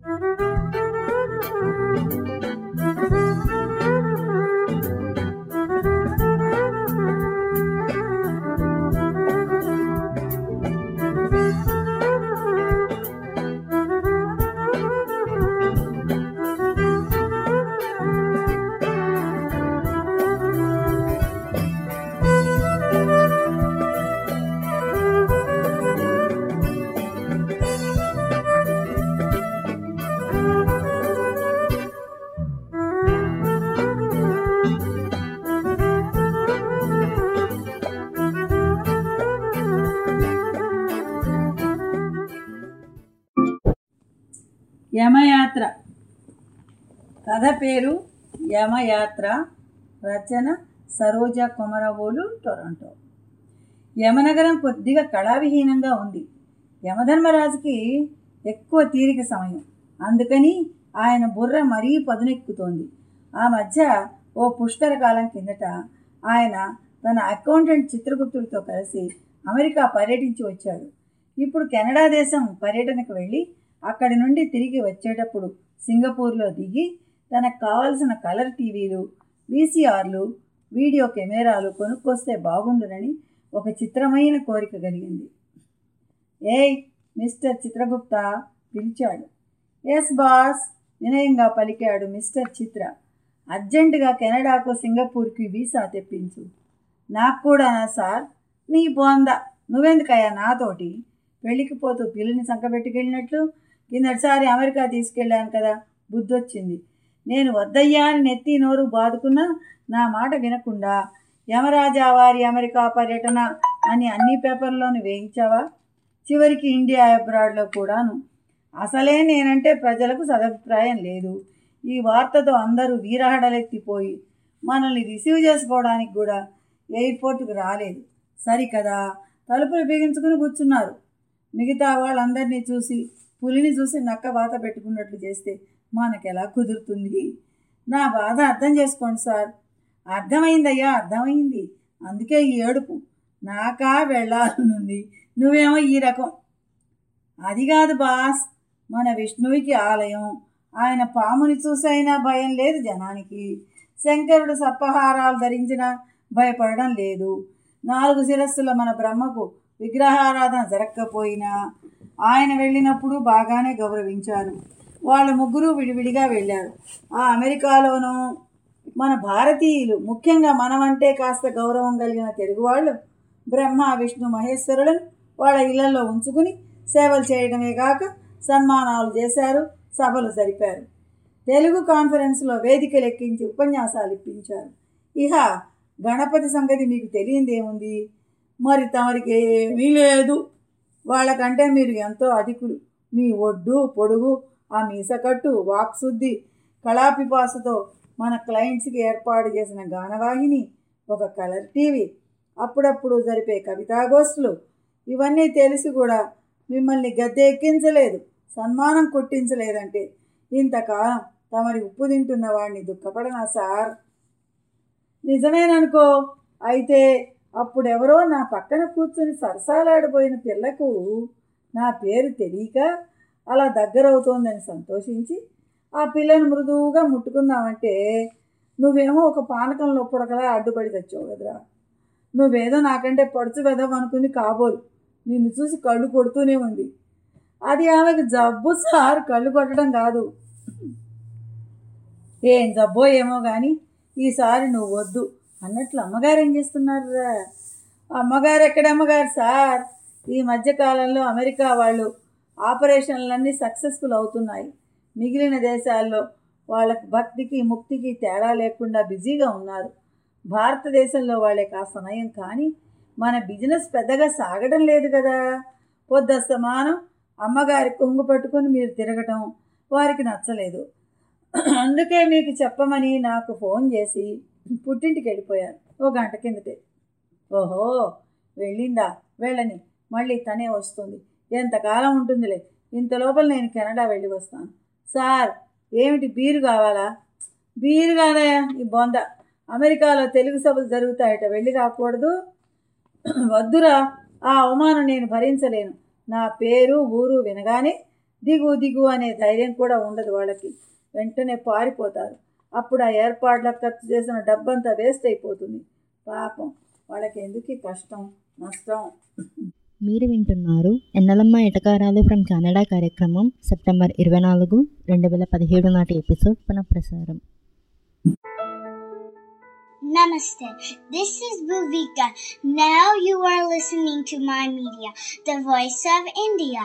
Yamayatra కథ పేరు యమయాత్ర రచన సరోజ కొమరవోలు టొరంటో యమనగరం కొద్దిగా కళావిహీనంగా ఉంది యమధర్మరాజుకి ఎక్కువ తీరిక సమయం అందుకని ఆయన బుర్ర మరీ పదునెక్కుతోంది ఆ మధ్య ఓ పుష్కర కాలం కిందట ఆయన తన అకౌంటెంట్ చిత్రగుప్తుడితో కలిసి అమెరికా పర్యటించి వచ్చాడు ఇప్పుడు కెనడా దేశం పర్యటనకు వెళ్ళి అక్కడి నుండి తిరిగి వచ్చేటప్పుడు సింగపూర్లో దిగి తనకు కావలసిన కలర్ టీవీలు వీసీఆర్లు వీడియో కెమెరాలు కొనుక్కొస్తే బాగుండునని ఒక చిత్రమైన కోరిక కలిగింది ఏయ్ మిస్టర్ చిత్రగుప్త పిలిచాడు ఎస్ బాస్ వినయంగా పలికాడు మిస్టర్ చిత్ర అర్జెంటుగా కెనడాకు సింగపూర్కి వీసా తెప్పించు నాకు కూడా సార్ నీ బోంద నువ్వెందుకయ్యా నాతోటి పెళ్ళికి పోతూ పిల్లిని సంకబెట్టుకెళ్ళినట్లు కిందటిసారి అమెరికా తీసుకెళ్ళాను కదా బుద్ధొచ్చింది నేను వద్దయ్యా అని నెత్తి నోరు బాదుకున్నా నా మాట వినకుండా యమరాజా వారి అమెరికా పర్యటన అని అన్ని పేపర్లోనూ వేయించావా చివరికి ఇండియా అబ్రాడ్లో కూడాను అసలే నేనంటే ప్రజలకు సదభిప్రాయం లేదు ఈ వార్తతో అందరూ వీరహడలెత్తిపోయి మనల్ని రిసీవ్ చేసుకోవడానికి కూడా ఎయిర్పోర్ట్కి రాలేదు సరికదా తలుపులు బిగించుకుని కూర్చున్నారు మిగతా వాళ్ళందరినీ చూసి పులిని చూసి నక్క వాత పెట్టుకున్నట్లు చేస్తే మనకెలా కుదురుతుంది నా బాధ అర్థం చేసుకోండి సార్ అర్థమైందయ్యా అర్థమైంది అందుకే ఈ ఏడుపు నాకా వెళ్ళాలనుంది నువ్వేమో ఈ రకం అది కాదు బాస్ మన విష్ణువుకి ఆలయం ఆయన పాముని చూసైనా భయం లేదు జనానికి శంకరుడు సర్పహారాలు ధరించినా భయపడడం లేదు నాలుగు శిరస్సుల మన బ్రహ్మకు విగ్రహారాధన జరగకపోయినా ఆయన వెళ్ళినప్పుడు బాగానే గౌరవించారు వాళ్ళు ముగ్గురు విడివిడిగా వెళ్ళారు ఆ అమెరికాలోనూ మన భారతీయులు ముఖ్యంగా మనమంటే కాస్త గౌరవం కలిగిన తెలుగు వాళ్ళు బ్రహ్మ విష్ణు మహేశ్వరులను వాళ్ళ ఇళ్లలో ఉంచుకుని సేవలు చేయడమే కాక సన్మానాలు చేశారు సభలు జరిపారు తెలుగు కాన్ఫరెన్స్లో వేదికలు ఎక్కించి ఉపన్యాసాలు ఇప్పించారు ఇహ గణపతి సంగతి మీకు తెలియందేముంది మరి తమరికి ఏమీ లేదు వాళ్ళకంటే మీరు ఎంతో అధికులు మీ ఒడ్డు పొడుగు ఆ మీసకట్టు వాక్శుద్ధి కళాపిపాసతో మన క్లయింట్స్కి ఏర్పాటు చేసిన గానవాహిని ఒక కలర్ టీవీ అప్పుడప్పుడు జరిపే కవితాగోష్ఠులు ఇవన్నీ తెలిసి కూడా మిమ్మల్ని గద్దె ఎక్కించలేదు సన్మానం కొట్టించలేదంటే ఇంతకాలం తమరి ఉప్పు తింటున్న వాడిని దుఃఖపడనా సార్ నిజమేననుకో అయితే అప్పుడెవరో నా పక్కన కూర్చుని సరసాలాడిపోయిన పిల్లకు నా పేరు తెలియక అలా దగ్గరవుతోందని సంతోషించి ఆ పిల్లను మృదువుగా ముట్టుకుందామంటే నువ్వేమో ఒక పానకంలో పుడకలా అడ్డుపడి తెచ్చావు కదరా నువ్వేదో నాకంటే పడుచు వెదవు అనుకుంది కాబోలు నిన్ను చూసి కళ్ళు కొడుతూనే ఉంది అది ఆమెకు జబ్బు సార్ కళ్ళు కొట్టడం కాదు ఏం జబ్బో ఏమో కానీ ఈసారి నువ్వు వద్దు అన్నట్లు అమ్మగారు ఏం చేస్తున్నారురా అమ్మగారు ఎక్కడ అమ్మగారు సార్ ఈ మధ్యకాలంలో అమెరికా వాళ్ళు ఆపరేషన్లన్నీ సక్సెస్ఫుల్ అవుతున్నాయి మిగిలిన దేశాల్లో వాళ్ళకి భక్తికి ముక్తికి తేడా లేకుండా బిజీగా ఉన్నారు భారతదేశంలో వాళ్ళే కాస్త నయం కానీ మన బిజినెస్ పెద్దగా సాగడం లేదు కదా పొద్దస్తమానం అమ్మగారి కొంగు పట్టుకొని మీరు తిరగటం వారికి నచ్చలేదు అందుకే మీకు చెప్పమని నాకు ఫోన్ చేసి పుట్టింటికి వెళ్ళిపోయారు ఓ గంట కిందటే ఓహో వెళ్ళిందా వెళ్ళని మళ్ళీ తనే వస్తుంది ఎంతకాలం ఉంటుందిలే ఇంత లోపల నేను కెనడా వెళ్ళి వస్తాను సార్ ఏమిటి బీరు కావాలా బీరు కాదయా ఈ బొంద అమెరికాలో తెలుగు సభలు జరుగుతాయట వెళ్ళి రాకూడదు వద్దురా ఆ అవమానం నేను భరించలేను నా పేరు ఊరు వినగానే దిగు దిగు అనే ధైర్యం కూడా ఉండదు వాళ్ళకి వెంటనే పారిపోతారు అప్పుడు ఆ ఏర్పాట్లకు ఖర్చు చేసిన డబ్బంతా వేస్ట్ అయిపోతుంది పాపం వాళ్ళకి ఎందుకు ఈ కష్టం నష్టం మీరు వింటున్నారు ఎన్నలమ్మ ఎటకారాలు ఫ్రమ్ కెనడా కార్యక్రమం సెప్టెంబర్ ఇరవై నాలుగు రెండు వేల పదిహేడు నాటి ఎపిసోడ్ పునఃప్రసారం Namaste. This is Bhuvika. Now you are listening to my media, the voice of India.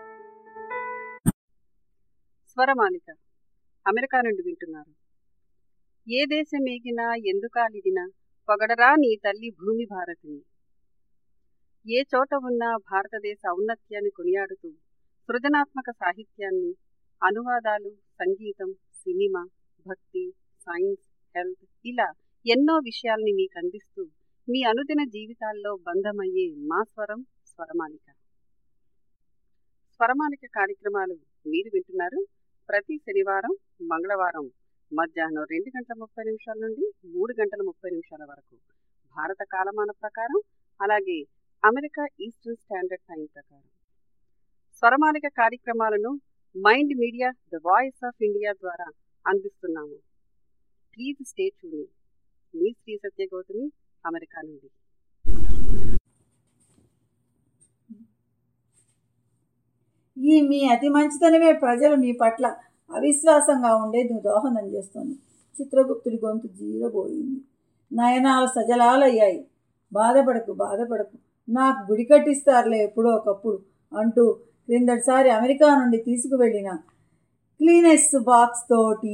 Swaramalika America నుండి వింటున్నారు ఏ దేశం ఏగినా ఎందుకాలిదినా పొగడరా నీ తల్లి భూమి భారతిని ఏ చోట ఉన్నా భారతదేశ ఔన్నత్యాన్ని కొనియాడుతూ సృజనాత్మక సాహిత్యాన్ని అనువాదాలు సంగీతం సినిమా భక్తి సైన్స్ హెల్త్ ఇలా ఎన్నో విషయాల్ని మీకు అందిస్తూ మీ అనుదిన జీవితాల్లో బంధమయ్యే మా స్వరం స్వరమాలిక స్వరమాలిక కార్యక్రమాలు మీరు వింటున్నారు ప్రతి శనివారం మంగళవారం మధ్యాహ్నం రెండు గంటల ముప్పై నిమిషాల నుండి మూడు గంటల ముప్పై నిమిషాల వరకు భారత కాలమాన ప్రకారం అలాగే అమెరికా ఈస్టర్న్ స్టాండర్డ్ టైం ప్రకారం స్వరమాలిక కార్యక్రమాలను Mind Media the voice of India ద్వారా అందిస్తున్నాము ప్లీజ్ స్టే ట్యూన్ మీ శ్రీ సత్య గౌతమి అమెరికా నుండి ఈ మీ అతి మంచితనమే ప్రజలు మీ పట్ల అవిశ్వాసంగా ఉండేది దోహదం చేస్తుంది చిత్రగుప్తుడి గొంతు జీరబోయింది నయనాలు సజలాలయ్యాయి బాధపడకు బాధపడకు నాకు గుడి కట్టిస్తారులే ఎప్పుడో ఒకప్పుడు అంటూ క్రిందటిసారి అమెరికా నుండి తీసుకువెళ్ళిన క్లీనెక్స్ బాక్స్ తోటి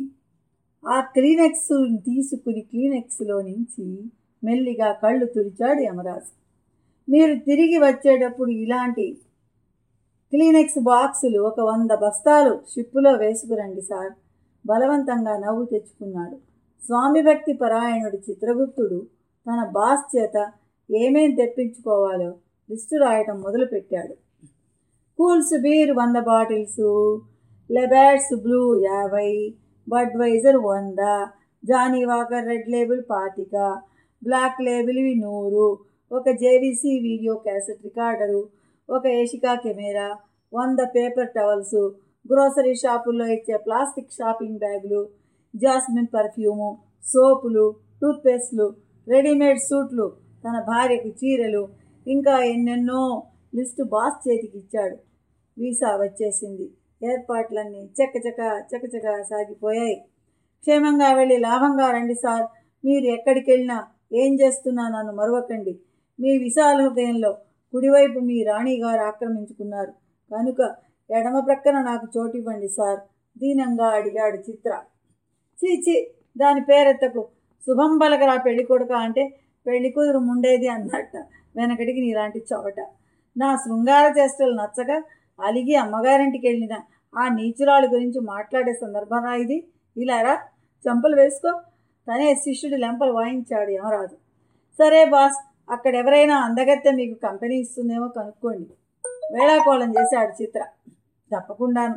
ఆ క్లీనెక్స్ తీసుకుని క్లీనెక్స్లో నుంచి మెల్లిగా కళ్ళు తుడిచాడు యమరాజు మీరు తిరిగి వచ్చేటప్పుడు ఇలాంటి క్లీనెక్స్ బాక్సులు ఒక వంద బస్తాలు షిప్పులో వేసుకురండి సార్ బలవంతంగా నవ్వు తెచ్చుకున్నాడు స్వామి భక్తి పరాయణుడు చిత్రగుప్తుడు తన బాస్ చేత ఏమేం తెప్పించుకోవాలో లిస్టు రాయటం మొదలుపెట్టాడు కూల్స్ బీర్ వంద బాటిల్స్ లెబాట్స్ బ్లూ యాభై బడ్వైజర్ వంద జానీ వాకర్ రెడ్ లేబుల్ పాతిక బ్లాక్ లేబుల్వి నూరు ఒక జేవీసీ వీడియో క్యాసెట్ రికార్డరు ఒక ఏషికా కెమెరా వంద పేపర్ టవల్స్ గ్రోసరీ షాపుల్లో ఇచ్చే ప్లాస్టిక్ షాపింగ్ బ్యాగులు జాస్మిన్ పర్ఫ్యూము సోపులు టూత్పేస్ట్లు రెడీమేడ్ సూట్లు తన భార్యకు చీరలు ఇంకా ఎన్నెన్నో లిస్టు బాస్ చేతికి ఇచ్చాడు వీసా వచ్చేసింది ఏర్పాట్లన్నీ చకచక చకచక సాగిపోయాయి క్షేమంగా వెళ్ళి లాభంగా రండి సార్ మీరు ఎక్కడికి వెళ్ళినా ఏం చేస్తున్నా నన్ను మరవకండి మీ విశాల హృదయంలో కుడివైపు మీ రాణిగారు ఆక్రమించుకున్నారు కనుక ఎడమ ప్రక్కన నాకు చోటివ్వండి సార్ దీనంగా అడిగాడు చిత్ర చీచి దాని పేరెత్తకు శుభం బలగరా పెళ్లి కొడుక అంటే పెళ్లి కూతురు ముండేది అన్నట్ట వెనకటికి నీలాంటి చోట నా శృంగార చేష్టలు నచ్చగా అలిగి అమ్మగారింటికి వెళ్ళిన ఆ నీచురాలు గురించి మాట్లాడే సందర్భం ఇది ఇలారా చంపలు వేసుకో తనే శిష్యుడి లెంపలు వాయించాడు యమరాజు సరే బాస్ అక్కడ ఎవరైనా అందగత్తె మీకు కంపెనీ ఇస్తుందేమో కనుక్కోండి వేళాకోళం చేశాడు చిత్ర తప్పకుండాను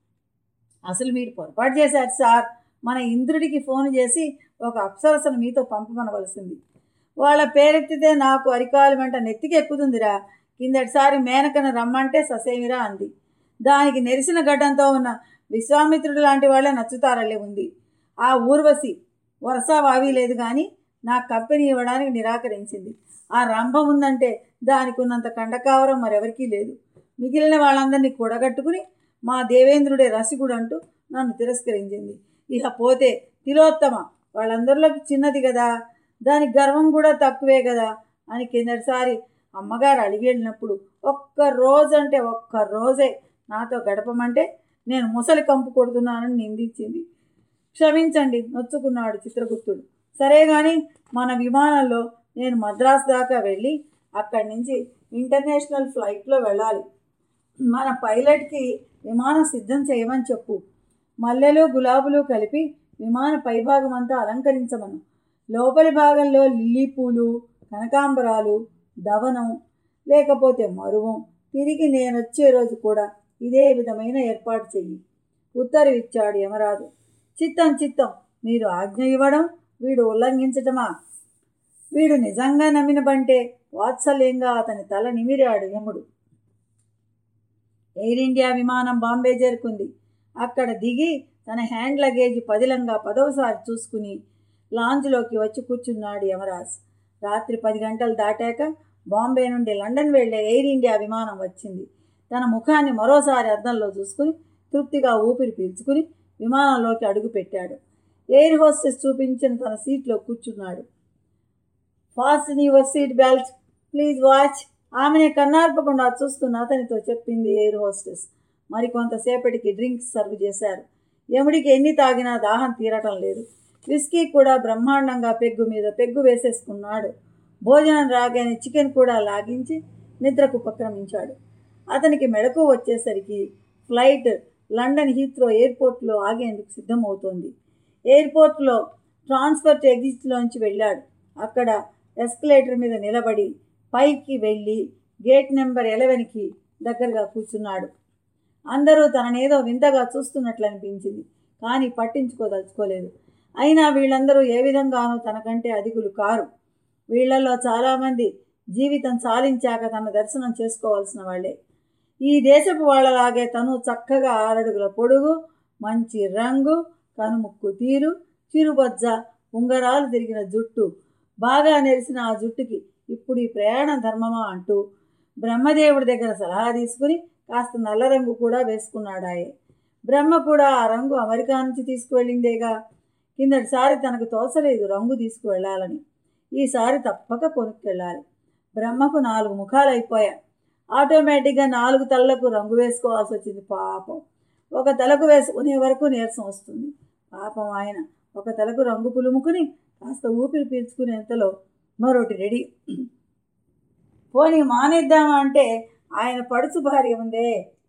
అసలు మీరు పొరపాటు చేశారు సార్ మన ఇంద్రుడికి ఫోన్ చేసి ఒక అప్సరసను మీతో పంపమనవలసింది వాళ్ళ పేరెత్తితే నాకు అరికాలు వెంట నెత్తికెక్కుతుందిరా కిందటిసారి మేనకను రమ్మంటే ససేమిరా అంది దానికి నెరిసిన గడ్డంతో ఉన్న విశ్వామిత్రుడు లాంటి వాళ్ళే నచ్చుతారలే ఉంది ఆ ఊర్వశి వరస వావి లేదు కానీ నాకు కంపెనీ ఇవ్వడానికి నిరాకరించింది ఆ రంభం ఉందంటే దానికి ఉన్నంత కండకావరం మరెవరికీ లేదు మిగిలిన వాళ్ళందరినీ కూడగట్టుకుని మా దేవేంద్రుడే రసికుడు అంటూ నన్ను తిరస్కరించింది ఇక పోతే తిలోత్తమ వాళ్ళందరిలోకి చిన్నది కదా దానికి గర్వం కూడా తక్కువే కదా అని కిందటిసారి అమ్మగారు అడిగి వెళ్ళినప్పుడు ఒక్క రోజు అంటే ఒక్క రోజే నాతో గడపమంటే నేను ముసలి కంపు కొడుతున్నానని నిందించింది క్షమించండి నొచ్చుకున్నాడు చిత్రగుప్తుడు సరే కానీ మన విమానంలో నేను మద్రాసు దాకా వెళ్ళి అక్కడి నుంచి ఇంటర్నేషనల్ ఫ్లైట్లో వెళ్ళాలి మన పైలట్కి విమానం సిద్ధం చేయమని చెప్పు మల్లెలు గులాబులు కలిపి విమాన పైభాగం అంతా అలంకరించమను లోపలి భాగంలో లిల్లీ పూలు కనకాంబరాలు దవనం లేకపోతే మరువం తిరిగి నేను వచ్చే రోజు కూడా ఇదే విధమైన ఏర్పాటు చెయ్యి ఉత్తరవిచ్చాడు యమరాజు చిత్తం చిత్తం మీరు ఆజ్ఞ ఇవ్వడం వీడు ఉల్లంఘించటమా వీడు నిజంగా నమ్మిన బంటే వాత్సల్యంగా అతని తల నిమిరాడు యముడు ఎయిర్ ఇండియా విమానం బాంబే చేరుకుంది అక్కడ దిగి తన హ్యాండ్ లగేజ్ పదిలంగా పదవసారి చూసుకుని లాంజ్లోకి వచ్చి కూర్చున్నాడు యమరాజ్ రాత్రి పది గంటలు దాటాక బాంబే నుండి లండన్ వెళ్లే ఎయిర్ ఇండియా విమానం వచ్చింది తన ముఖాన్ని మరోసారి అద్దంలో చూసుకుని తృప్తిగా ఊపిరి పీల్చుకుని విమానంలోకి అడుగు పెట్టాడు ఎయిర్ హోస్టెస్ చూపించిన తన సీట్లో కూర్చున్నాడు fast your seat belt please watch ఆమెనే కన్నార్పకుండా చూస్తున్న అతనితో చెప్పింది ఎయిర్ హోస్టెస్ మరి కొంతసేపటికి డ్రింక్స్ సర్వ్ చేశారు ఎముడికి ఎన్ని తాగినా దాహం తీరటం లేదు విస్కీ కూడా బ్రహ్మాండంగా పెగ్గు మీద పెగ్గు వేసేసుకున్నాడు భోజనం రాగానే చికెన్ కూడా లాగించి నిద్రకు ఉపక్రమించాడు అతనికి మెడకు వచ్చేసరికి ఫ్లైట్ లండన్ హీత్రో ఎయిర్పోర్ట్లో ఆగేందుకు సిద్ధమవుతోంది ఎయిర్పోర్ట్లో ట్రాన్స్ఫర్ ఎగ్జిట్లోంచి వెళ్ళాడు అక్కడ ఎస్కలేటర్ మీద నిలబడి పైకి వెళ్ళి గేట్ నెంబర్ ఎలెవెన్కి దగ్గరగా కూర్చున్నాడు అందరూ తననేదో వింతగా చూస్తున్నట్లు అనిపించింది కానీ పట్టించుకోదలుచుకోలేదు అయినా వీళ్ళందరూ ఏ విధంగానూ తనకంటే అధికులు కారు వీళ్లలో చాలామంది జీవితం చాలించాక తన దర్శనం చేసుకోవాల్సిన వాళ్ళే ఈ దేశపు వాళ్ళలాగే తను చక్కగా ఆరడుగుల పొడుగు మంచి రంగు కనుముక్కు తీరు చిరుబజ్జ ఉంగరాలు తిరిగిన జుట్టు బాగా నెరిసిన ఆ జుట్టుకి ఇప్పుడు ఈ ప్రయాణం ధర్మమా అంటూ బ్రహ్మదేవుడి దగ్గర సలహా తీసుకుని కాస్త నల్ల రంగు కూడా వేసుకున్నాడాయే బ్రహ్మ కూడా ఆ రంగు అమెరికా నుంచి తీసుకువెళ్ళిందేగా కిందటిసారి తనకు తోసలేదు రంగు తీసుకువెళ్ళాలని ఈసారి తప్పక కొనుక్కెళ్ళాలి బ్రహ్మకు నాలుగు ముఖాలు అయిపోయా ఆటోమేటిక్గా నాలుగు తలలకు రంగు వేసుకోవాల్సి వచ్చింది పాపం ఒక తలకు వేసుకునే వరకు నీరసం వస్తుంది పాపం ఆయన ఒక తలకు రంగు పులుముకుని కాస్త ఊపిరి పీల్చుకునేంతలో మరొకటి రెడీ పోనీ మానేద్దామా అంటే ఆయన పడుచు భార్య ఉందే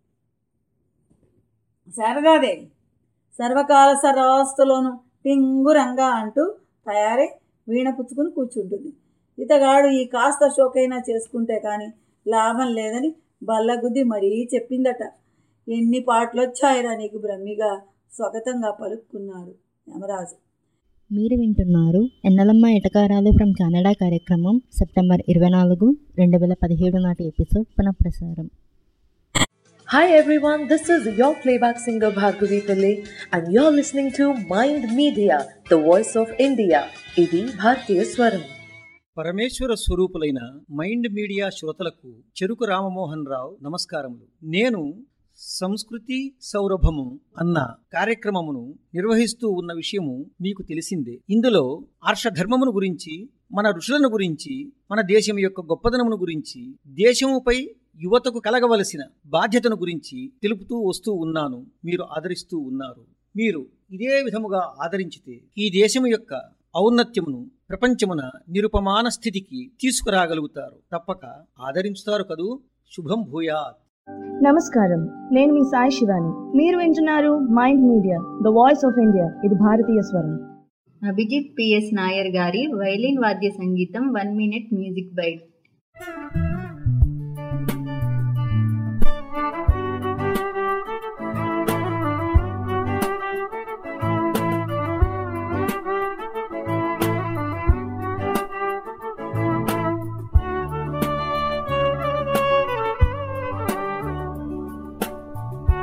శారదాదేవి సర్వకాల సర్వాస్తులోను టింగురంగా అంటూ తయారై వీణ పుచ్చుకుని కూర్చుంటుంది ఇతగాడు ఈ కాస్త షోకైనా చేసుకుంటే కానీ లాభం లేదని బల్లగుద్ది మరీ చెప్పిందట ఎన్ని పాటలు వచ్చాయిరా నీకు బ్రహ్మిగా స్వగతంగా పలుక్కున్నాడు యమరాజు మీరు వింటున్నారు ఎన్నలమ్మ ఎటకారాలు ఫ్రమ్ కెనడా కార్యక్రమం సెప్టెంబర్ ఇరవై నాలుగు రెండు వేల పదిహేడు నాటి ఎపిసోడ్ పునఃప్రసారం Hi everyone, this is your playback singer Bhargavi Pillai and you're listening to Mind Media, the voice of India. ఇది భారతీయ స్వరం పరమేశ్వర స్వరూపులైన మైండ్ మీడియా శ్రోతలకు చెరుకు రామమోహన్ రావు నమస్కారములు నేను సంస్కృతి సౌరభము అన్న కార్యక్రమమును నిర్వహిస్తూ ఉన్న విషయము మీకు తెలిసిందే ఇందులో ఆర్షధర్మమును గురించి మన ఋషులను గురించి మన దేశం యొక్క గొప్పదనమును గురించి దేశముపై యువతకు కలగవలసిన బాధ్యతను గురించి తెలుపుతూ వస్తూ ఉన్నాను మీరు ఆదరిస్తూ ఉన్నారు మీరు ఇదే విధముగా ఆదరించితే ఈ దేశము యొక్క ఔన్నత్యమును ప్రపంచమున నిరుపమాన స్థితికి తీసుకురాగలుగుతారు తప్పక ఆదరించుతారు కదూ శుభం భూయాత్ నమస్కారం నేను మీ సాయి శివాని మీరు వింటున్నారు Mind Media the voice of India ఇది భారతీయ స్వరం అభిజిత్ పిఎస్ నాయర్ గారి వైలిన్ వాద్య సంగీతం one minute music bite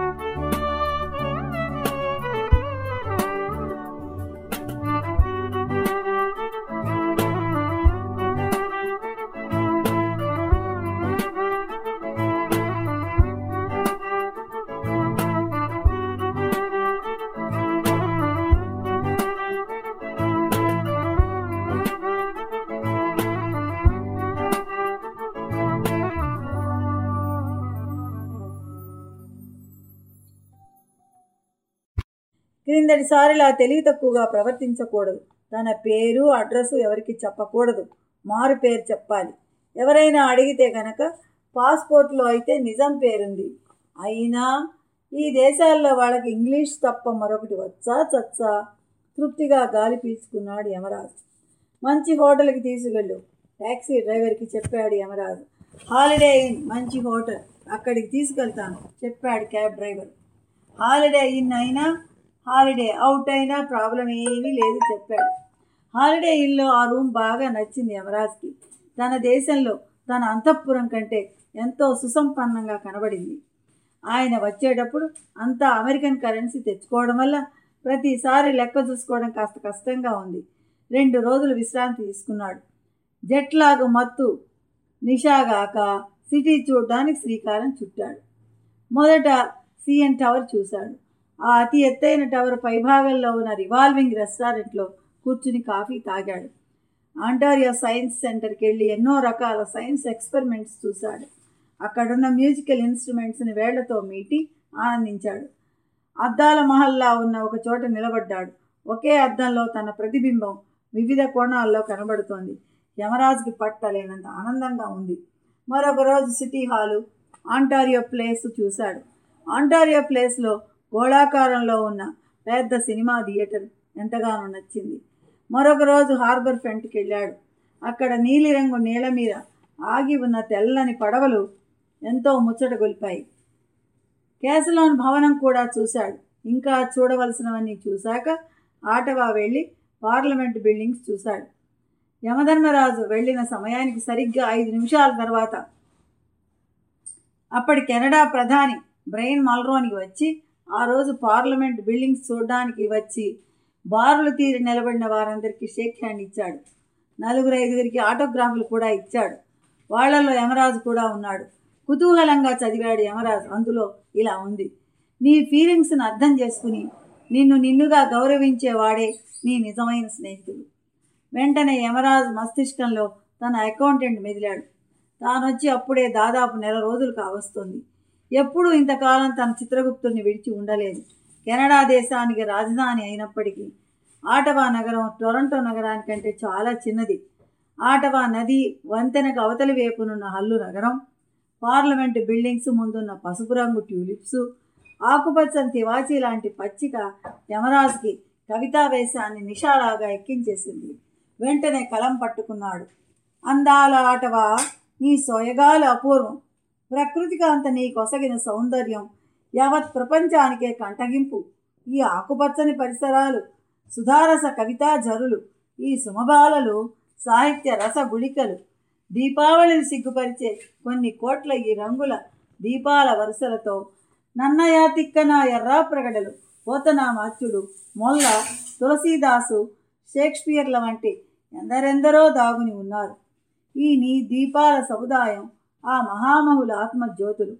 thank you క్రిందటిసారిలా తెలివి తక్కువగా ప్రవర్తించకూడదు తన పేరు అడ్రస్ ఎవరికి చెప్పకూడదు మారు పేరు చెప్పాలి ఎవరైనా అడిగితే కనుక పాస్పోర్ట్లో అయితే నిజం పేరుంది అయినా ఈ దేశాల్లో వాళ్ళకి ఇంగ్లీష్ తప్ప మరొకటి వచ్చా చచ్చా తృప్తిగా గాలి పీల్చుకున్నాడు యమరాజు మంచి హోటల్కి తీసుకెళ్ళు ట్యాక్సీ డ్రైవర్కి చెప్పాడు యమరాజు హాలిడే ఇన్ మంచి హోటల్ అక్కడికి తీసుకెళ్తాను చెప్పాడు క్యాబ్ డ్రైవర్ హాలిడే ఇన్ అయినా హాలిడే అవుట్ అయినా ప్రాబ్లం ఏమీ లేదు చెప్పాడు హాలిడే ఇన్లో ఆ రూమ్ బాగా నచ్చింది యమరాజ్కి తన దేశంలో తన అంతఃపురం కంటే ఎంతో సుసంపన్నంగా కనబడింది ఆయన వచ్చేటప్పుడు అంతా అమెరికన్ కరెన్సీ తెచ్చుకోవడం వల్ల ప్రతిసారి లెక్క చూసుకోవడం కాస్త కష్టంగా ఉంది రెండు రోజులు విశ్రాంతి తీసుకున్నాడు జట్లాగు మత్తు నిషాగాక సిటీ చూడడానికి శ్రీకారం చుట్టాడు మొదట సిఎన్ టవర్ చూశాడు ఆ అతి ఎత్తైన టవర్ పైభాగంలో ఉన్న రివాల్వింగ్ రెస్టారెంట్లో కూర్చుని కాఫీ తాగాడు ఆంటారియో సైన్స్ సెంటర్కి వెళ్ళి ఎన్నో రకాల సైన్స్ ఎక్స్పెరిమెంట్స్ చూశాడు అక్కడున్న మ్యూజికల్ ఇన్స్ట్రుమెంట్స్ని వేళ్లతో మీటి ఆనందించాడు అద్దాల మహల్లా ఉన్న ఒక చోట నిలబడ్డాడు ఒకే అద్దంలో తన ప్రతిబింబం వివిధ కోణాల్లో కనబడుతోంది యమరాజుకి పట్టలేనంత ఆనందంగా ఉంది మరొక రోజు సిటీ హాలు ఆంటారియో ప్లేస్ చూశాడు ఆంటారియో ప్లేస్లో గోళాకారంలో ఉన్న పెద్ద సినిమా థియేటర్ ఎంతగానో నచ్చింది మరొక రోజు హార్బర్ ఫ్రంట్కి వెళ్ళాడు అక్కడ నీలిరంగు నీళ్ళ మీద ఆగి ఉన్న తెల్లని పడవలు ఎంతో ముచ్చట గొలిపాయి కేసలోన్ భవనం కూడా చూశాడు ఇంకా చూడవలసినవన్నీ చూశాక ఆటవా వెళ్ళి పార్లమెంట్ బిల్డింగ్స్ చూశాడు యమధర్మరాజు వెళ్ళిన సమయానికి సరిగ్గా ఐదు నిమిషాల తర్వాత అప్పటి కెనడా ప్రధాని బ్రెయిన్ మల్రోనికి వచ్చి ఆ రోజు పార్లమెంట్ బిల్డింగ్స్ చూడడానికి వచ్చి బారులు తీరి నిలబడిన వారందరికీ షేక్ హ్యాండ్ ఇచ్చాడు నలుగురు ఐదుగురికి ఆటోగ్రాఫ్లు కూడా ఇచ్చాడు వాళ్లలో యమరాజు కూడా ఉన్నాడు కుతూహలంగా చదివాడు యమరాజు అందులో ఇలా ఉంది నీ ఫీలింగ్స్ని అర్థం చేసుకుని నిన్ను నిన్నుగా గౌరవించేవాడే నీ నిజమైన స్నేహితుడు వెంటనే యమరాజు మస్తిష్కంలో తన అకౌంటెంట్ మెదిలాడు తానొచ్చి అప్పుడే దాదాపు నెల రోజులు కావస్తుంది ఎప్పుడూ ఇంతకాలం తన చిత్రగుప్తుడిని విడిచి ఉండలేదు కెనడా దేశానికి రాజధాని అయినప్పటికీ ఆటవా నగరం టొరంటో నగరానికంటే చాలా చిన్నది ఆటవా నది వంతెనకు అవతలి వైపునున్న హల్లు నగరం పార్లమెంటు బిల్డింగ్స్ ముందున్న పసుపు రంగు ట్యూలిప్స్ ఆకుపచ్చని తివాచీ లాంటి పచ్చిక యమరాజుకి కవితావేశాన్ని నిషాలాగా ఎక్కించేసింది వెంటనే కలం పట్టుకున్నాడు అందాల ఆటవా నీ సోయగాలు అపూర్వం ప్రకృతికాంత నీ కొసగిన సౌందర్యం యావత్ ప్రపంచానికే కంటగింపు ఈ ఆకుపచ్చని పరిసరాలు సుధారస కవితా జరులు ఈ సుమబాలలు సాహిత్య రస గుళికలు దీపావళిని సిగ్గుపరిచే కొన్ని కోట్ల ఈ రంగుల దీపాల వరుసలతో నన్నయ తిక్కన ఎర్రా ప్రగడలు పోతనామాత్యుడు మొల్ల తులసీదాసు షేక్స్పియర్ల వంటి ఎందరెందరో దాగుని ఉన్నారు ఈ నీ దీపాల సముదాయం ఆ మహామహుల ఆత్మజ్యోతులు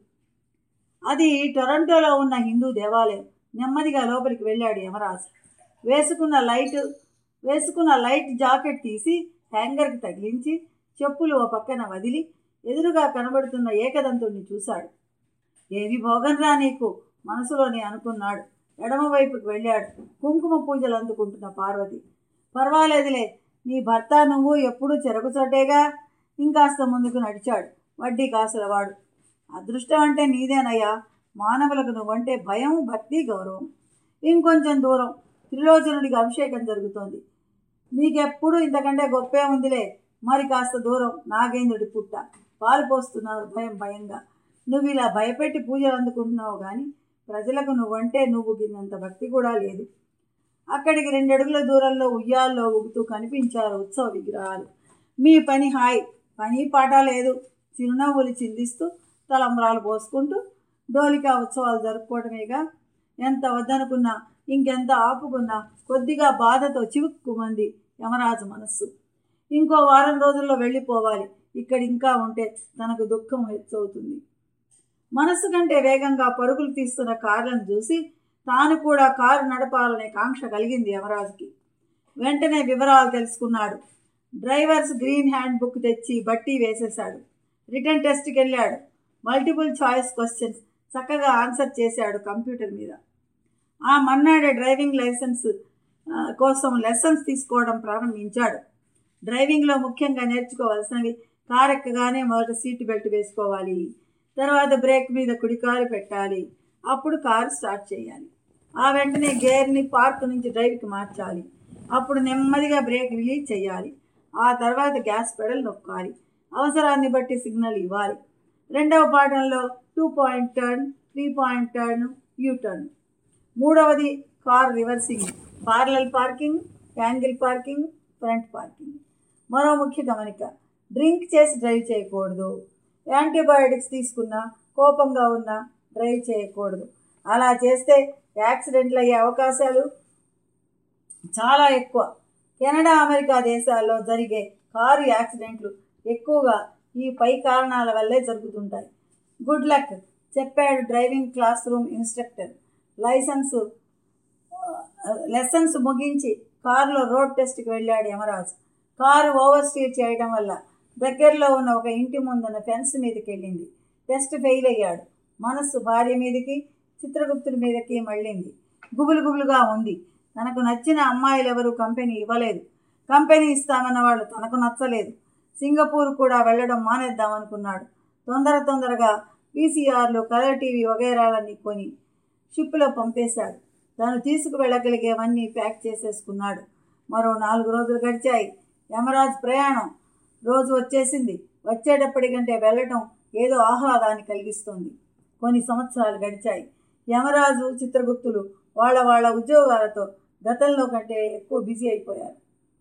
అది టొరంటోలో ఉన్న హిందూ దేవాలయం నెమ్మదిగా లోపలికి వెళ్ళాడు యమరాజు వేసుకున్న లైట్ వేసుకున్న లైట్ జాకెట్ తీసి హ్యాంగర్కి తగిలించి చెప్పులు ఓ పక్కన వదిలి ఎదురుగా కనబడుతున్న ఏకదంతుడిని చూశాడు ఏమి భోగన్రా నీకు మనసులోనే అనుకున్నాడు ఎడమవైపుకి వెళ్ళాడు కుంకుమ పూజలు అందుకుంటున్న పార్వతి పర్వాలేదులే నీ భర్త నువ్వు ఎప్పుడూ చెరకు చోటేగా ఇంకాస్త ముందుకు నడిచాడు వడ్డీ కాసులవాడు అదృష్టం అంటే నీదేనయ్యా మానవులకు నువ్వంటే భయం భక్తి గౌరవం ఇంకొంచెం దూరం త్రిలోచనుడికి అభిషేకం జరుగుతోంది నీకెప్పుడు ఇంతకంటే గొప్పే ఉందిలే మరి కాస్త దూరం నాగేంద్రుడి పుట్ట పాలు పోస్తున్నారు భయం భయంగా నువ్వు ఇలా భయపెట్టి పూజలు అందుకుంటున్నావు కానీ ప్రజలకు నువ్వంటే నువ్వు గిన్నంత భక్తి కూడా లేదు అక్కడికి రెండడుగుల దూరంలో ఉయ్యాల్లో ఊగుతూ కనిపించారు ఉత్సవ విగ్రహాలు మీ పని హాయ్ పని పాట లేదు చిరునవ్వులు చిందిస్తూ తలంబరాలు పోసుకుంటూ డోలికా ఉత్సవాలు జరుపుకోవడమేగా ఎంత వద్దనుకున్నా ఇంకెంత ఆపుకున్నా కొద్దిగా బాధతో చివుక్కుమంది యమరాజు మనస్సు ఇంకో వారం రోజుల్లో వెళ్ళిపోవాలి ఇక్కడ ఇంకా ఉంటే తనకు దుఃఖం హెచ్చవుతుంది మనస్సు కంటే వేగంగా పరుగులు తీస్తున్న కార్లను చూసి తాను కూడా కారు నడపాలనే కాంక్ష కలిగింది యమరాజుకి వెంటనే వివరాలు తెలుసుకున్నాడు డ్రైవర్స్ గ్రీన్ హ్యాండ్ బుక్ తెచ్చి బట్టి వేసేశాడు రిటర్న్ టెస్ట్కి వెళ్ళాడు మల్టిపుల్ చాయిస్ క్వశ్చన్స్ చక్కగా ఆన్సర్ చేశాడు కంప్యూటర్ మీద ఆ మన్నాడే డ్రైవింగ్ లైసెన్స్ ఆ, కోసం లెసన్స్ తీసుకోవడం ప్రారంభించాడు డ్రైవింగ్లో ముఖ్యంగా నేర్చుకోవాల్సినవి కార్ ఎక్కగానే మొదట సీట్ బెల్ట్ వేసుకోవాలి తర్వాత బ్రేక్ మీద కుడికాలు పెట్టాలి అప్పుడు కారు స్టార్ట్ చేయాలి ఆ వెంటనే గేర్ని పార్క్ నుంచి డ్రైవ్కి మార్చాలి అప్పుడు నెమ్మదిగా బ్రేక్ రిలీజ్ చేయాలి ఆ తర్వాత గ్యాస్ పెడల్ నొక్కాలి అవసరాన్ని బట్టి సిగ్నల్ ఇవ్వాలి రెండవ పాఠంలో two point turn three point turn U turn మూడవది car reversing parallel parking angle parking front parking మరో ముఖ్య గమనిక డ్రింక్ చేసి డ్రైవ్ చేయకూడదు యాంటీబయాటిక్స్ తీసుకున్నా కోపంగా ఉన్నా డ్రైవ్ చేయకూడదు అలా చేస్తే యాక్సిడెంట్లు అయ్యే అవకాశాలు చాలా ఎక్కువ కెనడా అమెరికా దేశాల్లో జరిగే కారు యాక్సిడెంట్లు ఎక్కువగా ఈ పై కారణాల వల్లే జరుగుతుంటాయి గుడ్ లక్ చెప్పాడు driving classroom instructor license lessons ముగించి కారులో రోడ్ టెస్ట్కి వెళ్ళాడు యమరాజు కారు ఓవర్ స్టీర్ చేయడం వల్ల దగ్గరలో ఉన్న ఒక ఇంటి ముందున్న ఫెన్స్ మీదకి వెళ్ళింది టెస్ట్ ఫెయిల్ అయ్యాడు మనస్సు భార్య మీదకి చిత్రగుప్తుడి మీదకి మళ్ళింది గుబులు గుబులుగా ఉంది తనకు నచ్చిన అమ్మాయిలు ఎవరు కంపెనీ ఇవ్వలేదు కంపెనీ ఇస్తామన్న వాళ్ళు తనకు నచ్చలేదు సింగపూర్ కూడా వెళ్ళడం మానేద్దాం అనుకున్నాడు తొందర తొందరగా పీసీఆర్లు కలర్ టీవీ వగైరాలన్నీ కొని షిప్లో పంపేశాడు తను తీసుకువెళ్ళగలిగేవన్నీ ప్యాక్ చేసేసుకున్నాడు మరో నాలుగు రోజులు గడిచాయి యమరాజ్ ప్రయాణం రోజు వచ్చేసింది వచ్చేటప్పటికంటే వెళ్ళటం ఏదో ఆహ్లాదాన్ని కలిగిస్తుంది కొన్ని సంవత్సరాలు గడిచాయి యమరాజు చిత్రగుప్తులు వాళ్ళ వాళ్ళ ఉద్యోగాలతో గతంలో కంటే ఎక్కువ బిజీ అయిపోయారు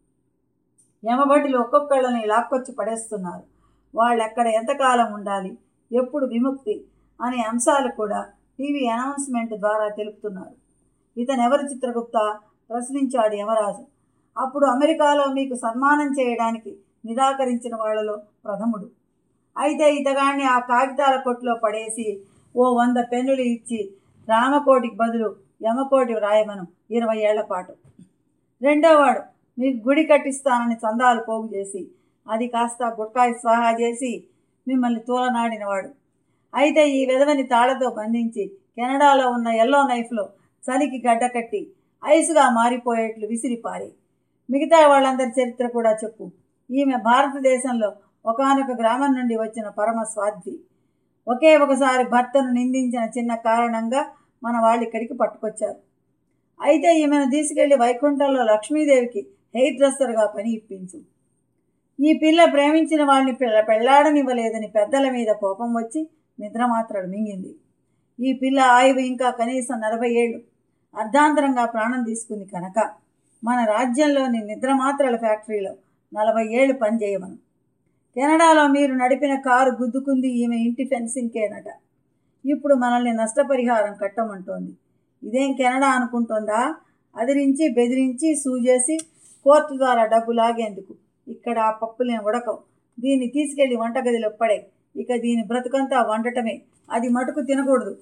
యమబడిలో ఒక్కొక్కళ్ళని లాక్కొచ్చి పడేస్తున్నారు వాళ్ళు ఎక్కడ ఎంతకాలం ఉండాలి ఎప్పుడు విముక్తి అనే అంశాలు కూడా టీవీ అనౌన్స్మెంట్ ద్వారా తెలుపుతున్నారు ఇతను ఎవరు చిత్రగుప్త ప్రశ్నించాడు యమరాజు అప్పుడు అమెరికాలో మీకు సన్మానం చేయడానికి నిరాకరించిన వాళ్ళలో ప్రథముడు అయితే ఇతగాన్ని ఆ కాగితాల కొట్లో పడేసి ఓ వంద పెన్నులు ఇచ్చి రామకోటికి బదులు యమకోటి వ్రాయమను ఇరవై ఏళ్ల పాటు రెండోవాడు మీకు గుడి కట్టిస్తానని చందాలు పోగు చేసి అది కాస్త గుట్కాయి స్వాహా చేసి మిమ్మల్ని తూలనాడినవాడు అయితే ఈ విధవని తాళతో బంధించి కెనడాలో ఉన్న ఎల్లో నైఫ్లో చలికి గడ్డ కట్టి ఐసుగా మారిపోయేట్లు విసిరిపారి మిగతా వాళ్ళందరి చరిత్ర కూడా చెప్పు ఈమె భారతదేశంలో ఒకనొక గ్రామం నుండి వచ్చిన పరమ స్వార్థి ఒకే ఒకసారి భర్తను నిందించిన చిన్న కారణంగా మన వాళ్ళు ఇక్కడికి పట్టుకొచ్చారు అయితే ఈమెను తీసుకెళ్లి వైకుంఠంలో లక్ష్మీదేవికి హెయిర్ డ్రెస్సర్గా పని ఇప్పించు ఈ పిల్ల ప్రేమించిన వాళ్ళని పిల్ల పెళ్లాడనివ్వలేదని పెద్దల మీద కోపం వచ్చి నిద్రమాత్రలు మింగింది ఈ పిల్ల ఆయువు ఇంకా కనీసం నలభై ఏళ్ళు అర్ధాంతరంగా ప్రాణం తీసుకుంది కనుక మన రాజ్యంలోని నిద్రమాత్రల ఫ్యాక్టరీలో నలభై ఏళ్ళు పనిచేయమను కెనడాలో మీరు నడిపిన కారు గుద్దుకుంది ఈమె ఇంటి ఫెన్సింగ్కేనట ఇప్పుడు మనల్ని నష్టపరిహారం కట్టమంటోంది ఇదేం కెనడా అనుకుంటోందా అదిరించి బెదిరించి సూజేసి కోర్టు ద్వారా డబ్బు లాగేందుకు ఇక్కడ ఆ పప్పులేం ఉడకవు దీన్ని తీసుకెళ్లి వంటగదిలో పడే ఇక దీని బ్రతుకంతా వండటమే అది మటుకు తినకూడదు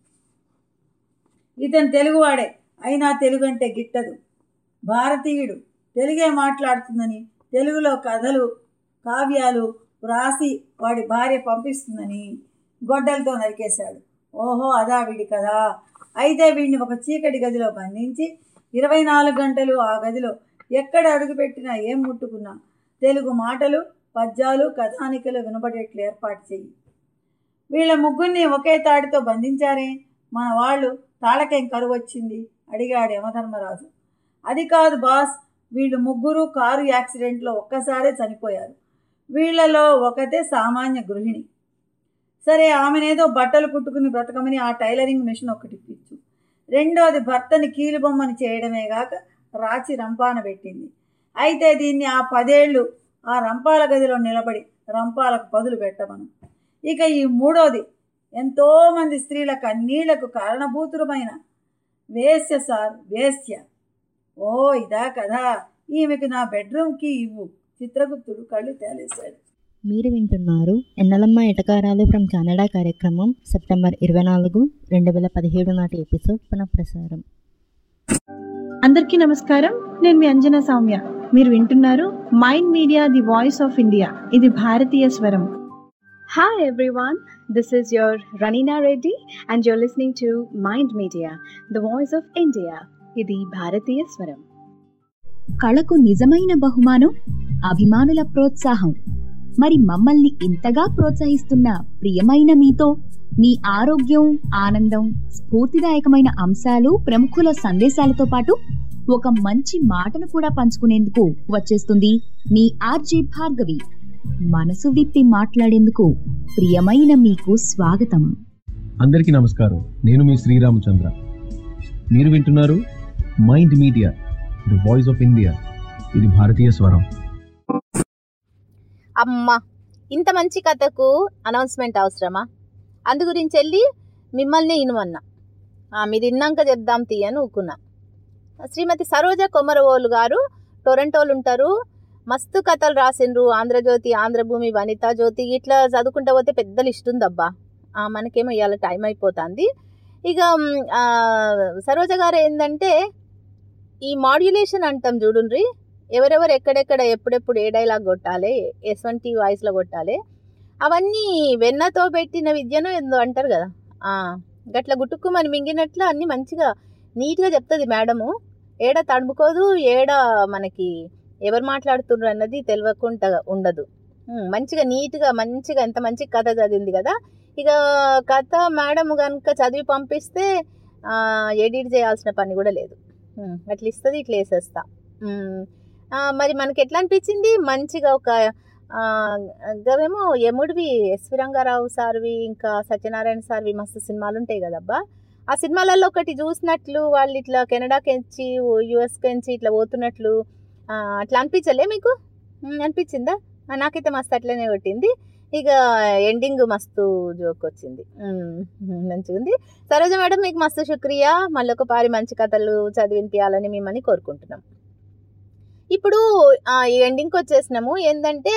ఇతను తెలుగువాడే అయినా తెలుగు అంటే గిట్టదు భారతీయుడు తెలుగే మాట్లాడుతుందని తెలుగులో కథలు కావ్యాలు వ్రాసి వాడి భార్య పంపిస్తుందని గొడ్డలతో నరికేశాడు ఓహో అదా వీడి కదా అయితే వీడిని ఒక చీకటి గదిలో బంధించి ఇరవై నాలుగు గంటలు ఆ గదిలో ఎక్కడ అడుగుపెట్టినా ఏం ముట్టుకున్నా తెలుగు మాటలు పద్యాలు కథానికలు వినబడేట్లు ఏర్పాటు చెయ్యి వీళ్ళ ముగ్గురిని ఒకే తాడితో బంధించారే మన వాళ్ళు తాళకేం కరువు వచ్చింది అడిగాడు యమధర్మరాజు అది కాదు బాస్ వీళ్ళు ముగ్గురు కారు యాక్సిడెంట్లో ఒక్కసారే చనిపోయారు వీళ్ళలో ఒకతే సామాన్య గృహిణి సరే ఆమెనేదో బట్టలు కుట్టుకుని బ్రతకమని ఆ టైలరింగ్ మిషన్ ఒకటి ఇప్పించు రెండోది భర్తని కీలుబొమ్మని చేయడమే గాక రాచి రంపాన పెట్టింది అయితే దీన్ని ఆ పదేళ్ళు ఆ రంపాల గదిలో నిలబడి రంపాలకు పదులు పెట్టమను ఇక ఈ మూడోది ఎంతోమంది స్త్రీల కన్నీళ్లకు కారణభూతురమైన వేశ్య సార్ వేశ్య ఓ ఇదా కదా ఈమెకు నా బెడ్రూమ్కి ఇవ్వు చిత్రగుప్తుడు కళ్ళు తేలేశాడు మీరు వింటున్నారు ఎన్నలమ్మ ఎటకారాలు ఫ్రమ్ కెనడా కార్యక్రమం సెప్టెంబర్ ఇరవై నాలుగు రెండు వేల పదిహేడు నాటి ఎపిసోడ్ పునఃప్రసారం అందరికీ నమస్కారం నేను మీ అంజనా సౌమ్య మీరు వింటున్నారు Mind Media the voice of India ఇది భారతీయ స్వరం Hi everyone, this is your Ranina Reddy and you're listening to Mind Media, the voice of India. ఇది భారతీయ స్వరం కళకు నిజమైన బహుమానం అభిమానుల ప్రోత్సాహం మరి మమ్మల్ని ఇంతగా ప్రోత్సహిస్తున్న ప్రియమైన మీతో మీ ఆరోగ్యం ఆనందం స్ఫూర్తిదాయకమైన అంశాలు ప్రముఖుల సందేశాలతో పాటు ఒక మంచి మాటను కూడా పంచుకునేందుకు వచ్చేస్తుంది మీ ఆర్జే భార్గవి మనసు విప్పి మాట్లాడేందుకు ప్రియమైన మీకు స్వాగతం అందరికీ నమస్కారం నేను మీ శ్రీరామచంద్ర మీరు వింటున్నారు Mind Media the voice of India ఇది భారతీయ స్వరం అమ్మ ఇంత మంచి కథకు అనౌన్స్మెంట్ అవసరమా అందు గురించి వెళ్ళి మిమ్మల్ని ఇనుమన్నా ఆ, మీరు ఇన్నాక చెప్దాం తీయని ఊకున్నా శ్రీమతి సరోజ కొమరవోలు గారు టొరంటోలు ఉంటారు మస్తు కథలు రాసిండ్రు ఆంధ్రజ్యోతి ఆంధ్రభూమి వనితా జ్యోతి ఇట్లా చదువుకుంటా పోతే పెద్ద లిస్ట్ ఉందబ్బా ఆ, మనకేమో ఇవాళ టైం అయిపోతుంది ఇక మ్, ఆ, సరోజ గారు ఏంటంటే ఈ మాడ్యులేషన్ అంటాం చూడుండ్రి ఎవరెవరు ఎక్కడెక్కడ ఎప్పుడెప్పుడు ఏ డైలాగ్ కొట్టాలి ఎస్వంటి వాయిస్లో కొట్టాలి అవన్నీ వెన్నతో పెట్టిన విద్యను ఏందో అంటారు కదా ఆ, గట్ల గుట్టుకుమని మింగినట్లు అన్నీ మంచిగా నీట్గా చెప్తుంది మేడము ఏడ తడుముకోదు ఏడ మనకి ఎవరు మాట్లాడుతున్నారు అన్నది తెలియకుండా ఉండదు ఉమ్, మంచిగా నీట్గా మంచిగా ఎంత మంచి కథ చదివింది కదా ఇక కథ మేడం కనుక చదివి పంపిస్తే ఆ, ఎడిట్ చేయాల్సిన పని కూడా లేదు ఉమ్, అట్లా ఇస్తుంది ఇట్లా వేసేస్తా ఉమ్, ఆ, మరి మనకి ఎట్లా అనిపించింది మంచిగా ఒక ఆ, గవేమో యముడివి ఎస్వి రంగారావు సార్వి ఇంకా సత్యనారాయణ సార్వి మస్తు సినిమాలు ఉంటాయి కదబ్బా ఆ సినిమాలలో ఒకటి చూసినట్లు వాళ్ళు ఇట్లా కెనడాకెంచి యుఎస్కెంచి ఇట్లా పోతున్నట్లు ఆ, అట్లా అనిపించలే మీకు ఉమ్, అనిపించిందా ఆ, నాకైతే మస్తు అట్లనే కొట్టింది ఇక ఎండింగ్ మస్తు జోక్ వచ్చింది ఉమ్, మంచిగా ఉంది సరోజ మేడం మీకు మస్తు శుక్రియా మళ్ళీ ఒక పారి మంచి కథలు చదివినిపించాలని మిమ్మల్ని కోరుకుంటున్నాం ఇప్పుడు ఆ, ఈ ఎండింగ్కి వచ్చేసినాము ఏంటంటే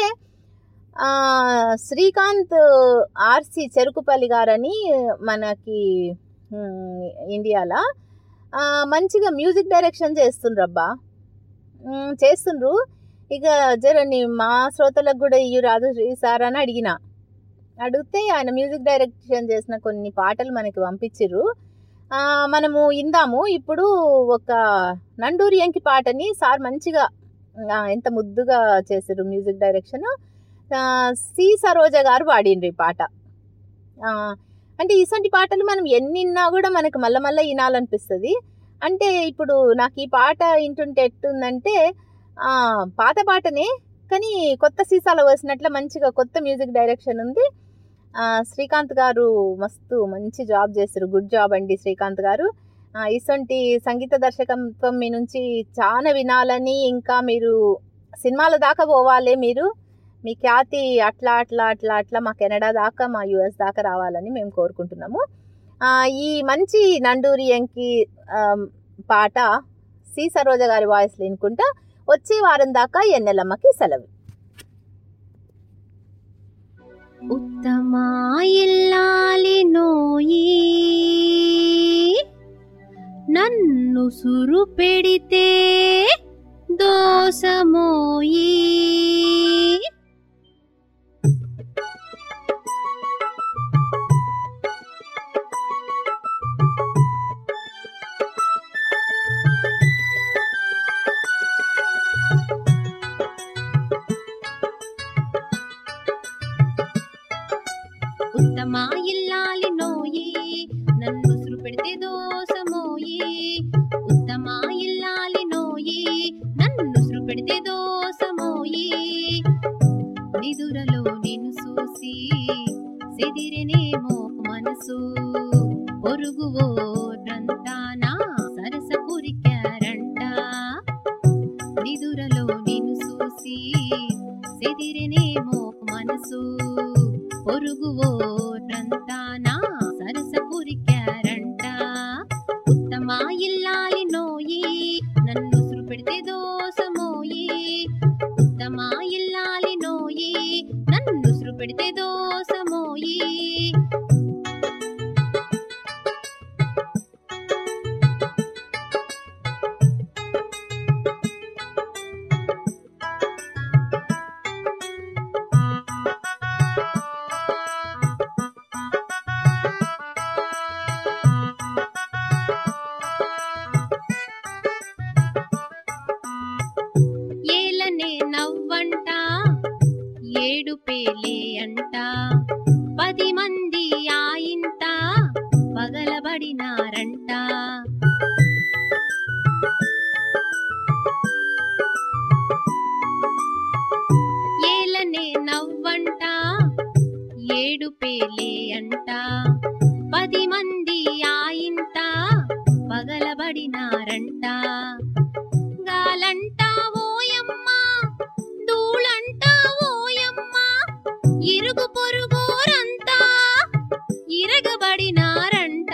ఆ, శ్రీకాంత్ ఆర్సి చెరుకుపల్లి గారని మనకి ఉమ్, ఇండియాలో ఆ, మంచిగా మ్యూజిక్ డైరెక్షన్ చేస్తుండ్రబ్బా ఉమ్, చేస్తుండ్రు ఇక జరని మా శ్రోతలకు కూడా ఇయ్యి రాదు శ్రీ సార్ అని అడిగిన అడిగితే ఆయన మ్యూజిక్ డైరెక్షన్ చేసిన కొన్ని పాటలు మనకి పంపించిర్రు ఆ, మనము ఇందాము ఇప్పుడు ఒక నండూరి ఎంకి పాటని సార్ మంచిగా ఆ, ఎంత ముద్దుగా చేసారు మ్యూజిక్ డైరెక్షన్ ఆ, సి సరోజ గారు పాడిండ్రు ఈ పాట ఆ, అంటే ఇసంటి పాటలు మనం ఎన్ని విన్నా కూడా మనకు మళ్ళీ మళ్ళీ వినాలనిపిస్తుంది అంటే ఇప్పుడు నాకు ఈ పాట వింటుంటే ఎట్టుందంటే ఆ, పాత పాటనే కానీ కొత్త సీసాలో వేసినట్ల మంచిగా కొత్త మ్యూజిక్ డైరెక్షన్ ఉంది ఆ, శ్రీకాంత్ గారు మస్తు మంచి జాబ్ చేస్తారు గుడ్ జాబ్ అండి శ్రీకాంత్ గారు ఆ, ఇసొంటి సంగీత దర్శకత్వం మీ నుంచి చాలా వినాలని ఇంకా మీరు సినిమాల దాకా పోవాలి మీరు మీ ఖ్యాతి అట్లా అట్లా అట్లా అట్లా మా కెనడా దాకా మా యుఎస్ దాకా రావాలని మేము కోరుకుంటున్నాము ఆ, ఈ మంచి నండూరి ఎంకి ఆ, పాట సి సరోజ గారి వాయిస్లో వినుకుంటా వచ్చే వారం దాకా ఎన్నెలమ్మకి సెలవు ఉత్తమాయిల్లాలి నోయి నన్ను సురు పెడితే దోసమోయి ఉత్తమా ఇల్లాలి నోయి నన్ను సురు పెడితే దోసమోయి ఉత్తమా ఇల్లాలి నోయి నన్ను సురు పెడితే దోసమోయి నిదురలో నిన్ను చూసి సెదిరినేమో మనసు పొరుగువో రంతానా సరస కురికారంట నిదురలో నిన్ను చూసి సెదిరినేమో మనసు పొరుగువో రంతానా సరస కురికారంట ఉత్తమా ఇల్లాలి నోయి నన్ను సురు పెడితే దోసమోయి ఉత్తమా ఇల్లాలి నోయి నన్ను సురు పెడితే దోసమోయి పది మంది ఆయింత పగలబడినారంట గాలంట ఓయమ్మ ధూళంట ఓయమ్మ ఇరుగు పొరుగోరంతా ఇరగబడినారంట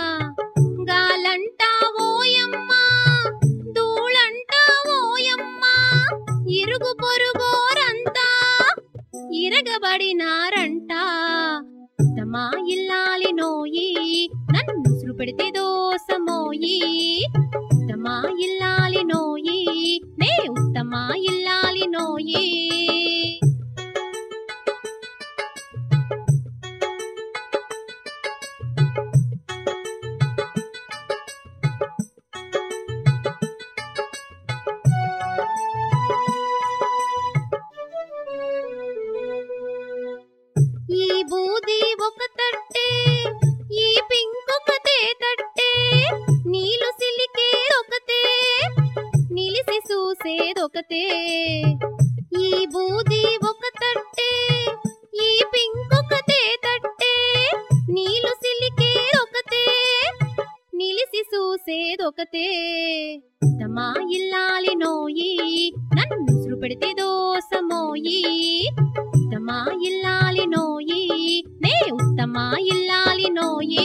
గాలంట ఓయమ్మ ధూళంట ఓయమ్మ ఇరుగు పొరుగోరంతా ఇరగబడినారంట తమా ఇల్లాలి నోయి నన్ను ఉసురు పెడితే దోసమోయి ఉత్తమా ఇల్లాలి నోయి నే ఉత్తమా ఇల్లాలి నోయి ఈ బూది ఒక తట్టే ఈ పింకొకతే తట్టే నీళ్ళు సిలికే ఒకతే నిలిసి చూసేదొకతే ఈ బూది ఒక తట్టే ఈ పింకొకతే తట్టే నీళ్ళు సిలికే ఒకతే నిలిసి చూసేదొకతే తమా ఇల్లాలి నోయి నన్ను ఉసురు పెడితే దోసమోయి ఉత్తమా ఇల్లాలి నోయి నే ఉత్తమా ఇల్లాలి నోయి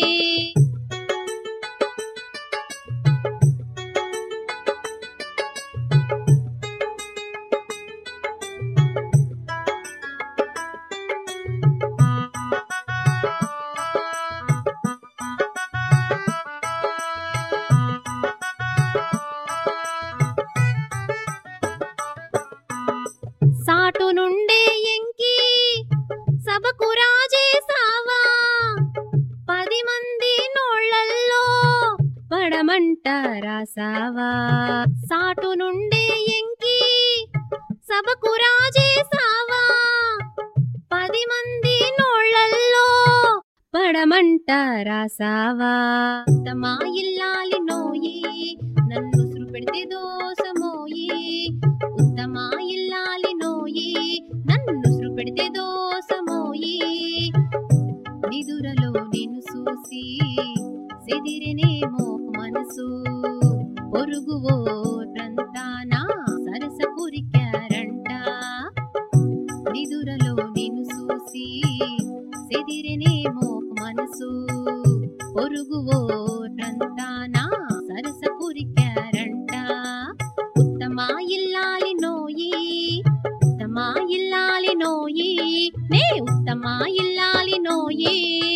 సాటు నుండే ఎంకి సభకు రాజేసావా పది మంది నోళ్ళల్లో పడమంట రాసావా సాటు నుండే ఎంకి సభకు రాజేసావా పది మంది నోళ్ళల్లో పడమంట రాసావా తమా ఇల్లాలి నోయి నన్ను ఉసురు పెడితే దోసమోయి ఉత్తమా ఇల్లాలి నోయి నన్ను ఉసురు పెడితే దోసమోయి నిదురలో నిన్ను చూసి సెదిరినేమో మనసు పొరుగు ఓటంతా నా సరస కురికారంట నిదురలో నిన్ను చూసి సెదిరినేమో మనసు పొరుగు ఓటంతా నా సరస కురికారంట ఉత్తమా ఇల్లాలి నోయి ఉత్తమా ఇల్లాలి నోయి నే ఉత్తమా ఇల్లాలి నోయి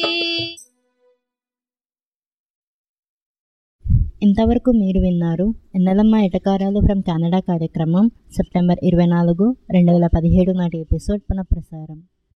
ఇంతవరకు మీరు విన్నారు ఎన్నెలమ్మ ఎటకారాలు ఫ్రమ్ కెనడా కార్యక్రమం సెప్టెంబర్ ఇరవై నాలుగు రెండు వేల పదిహేడు నాటి ఎపిసోడ్ పునఃప్రసారం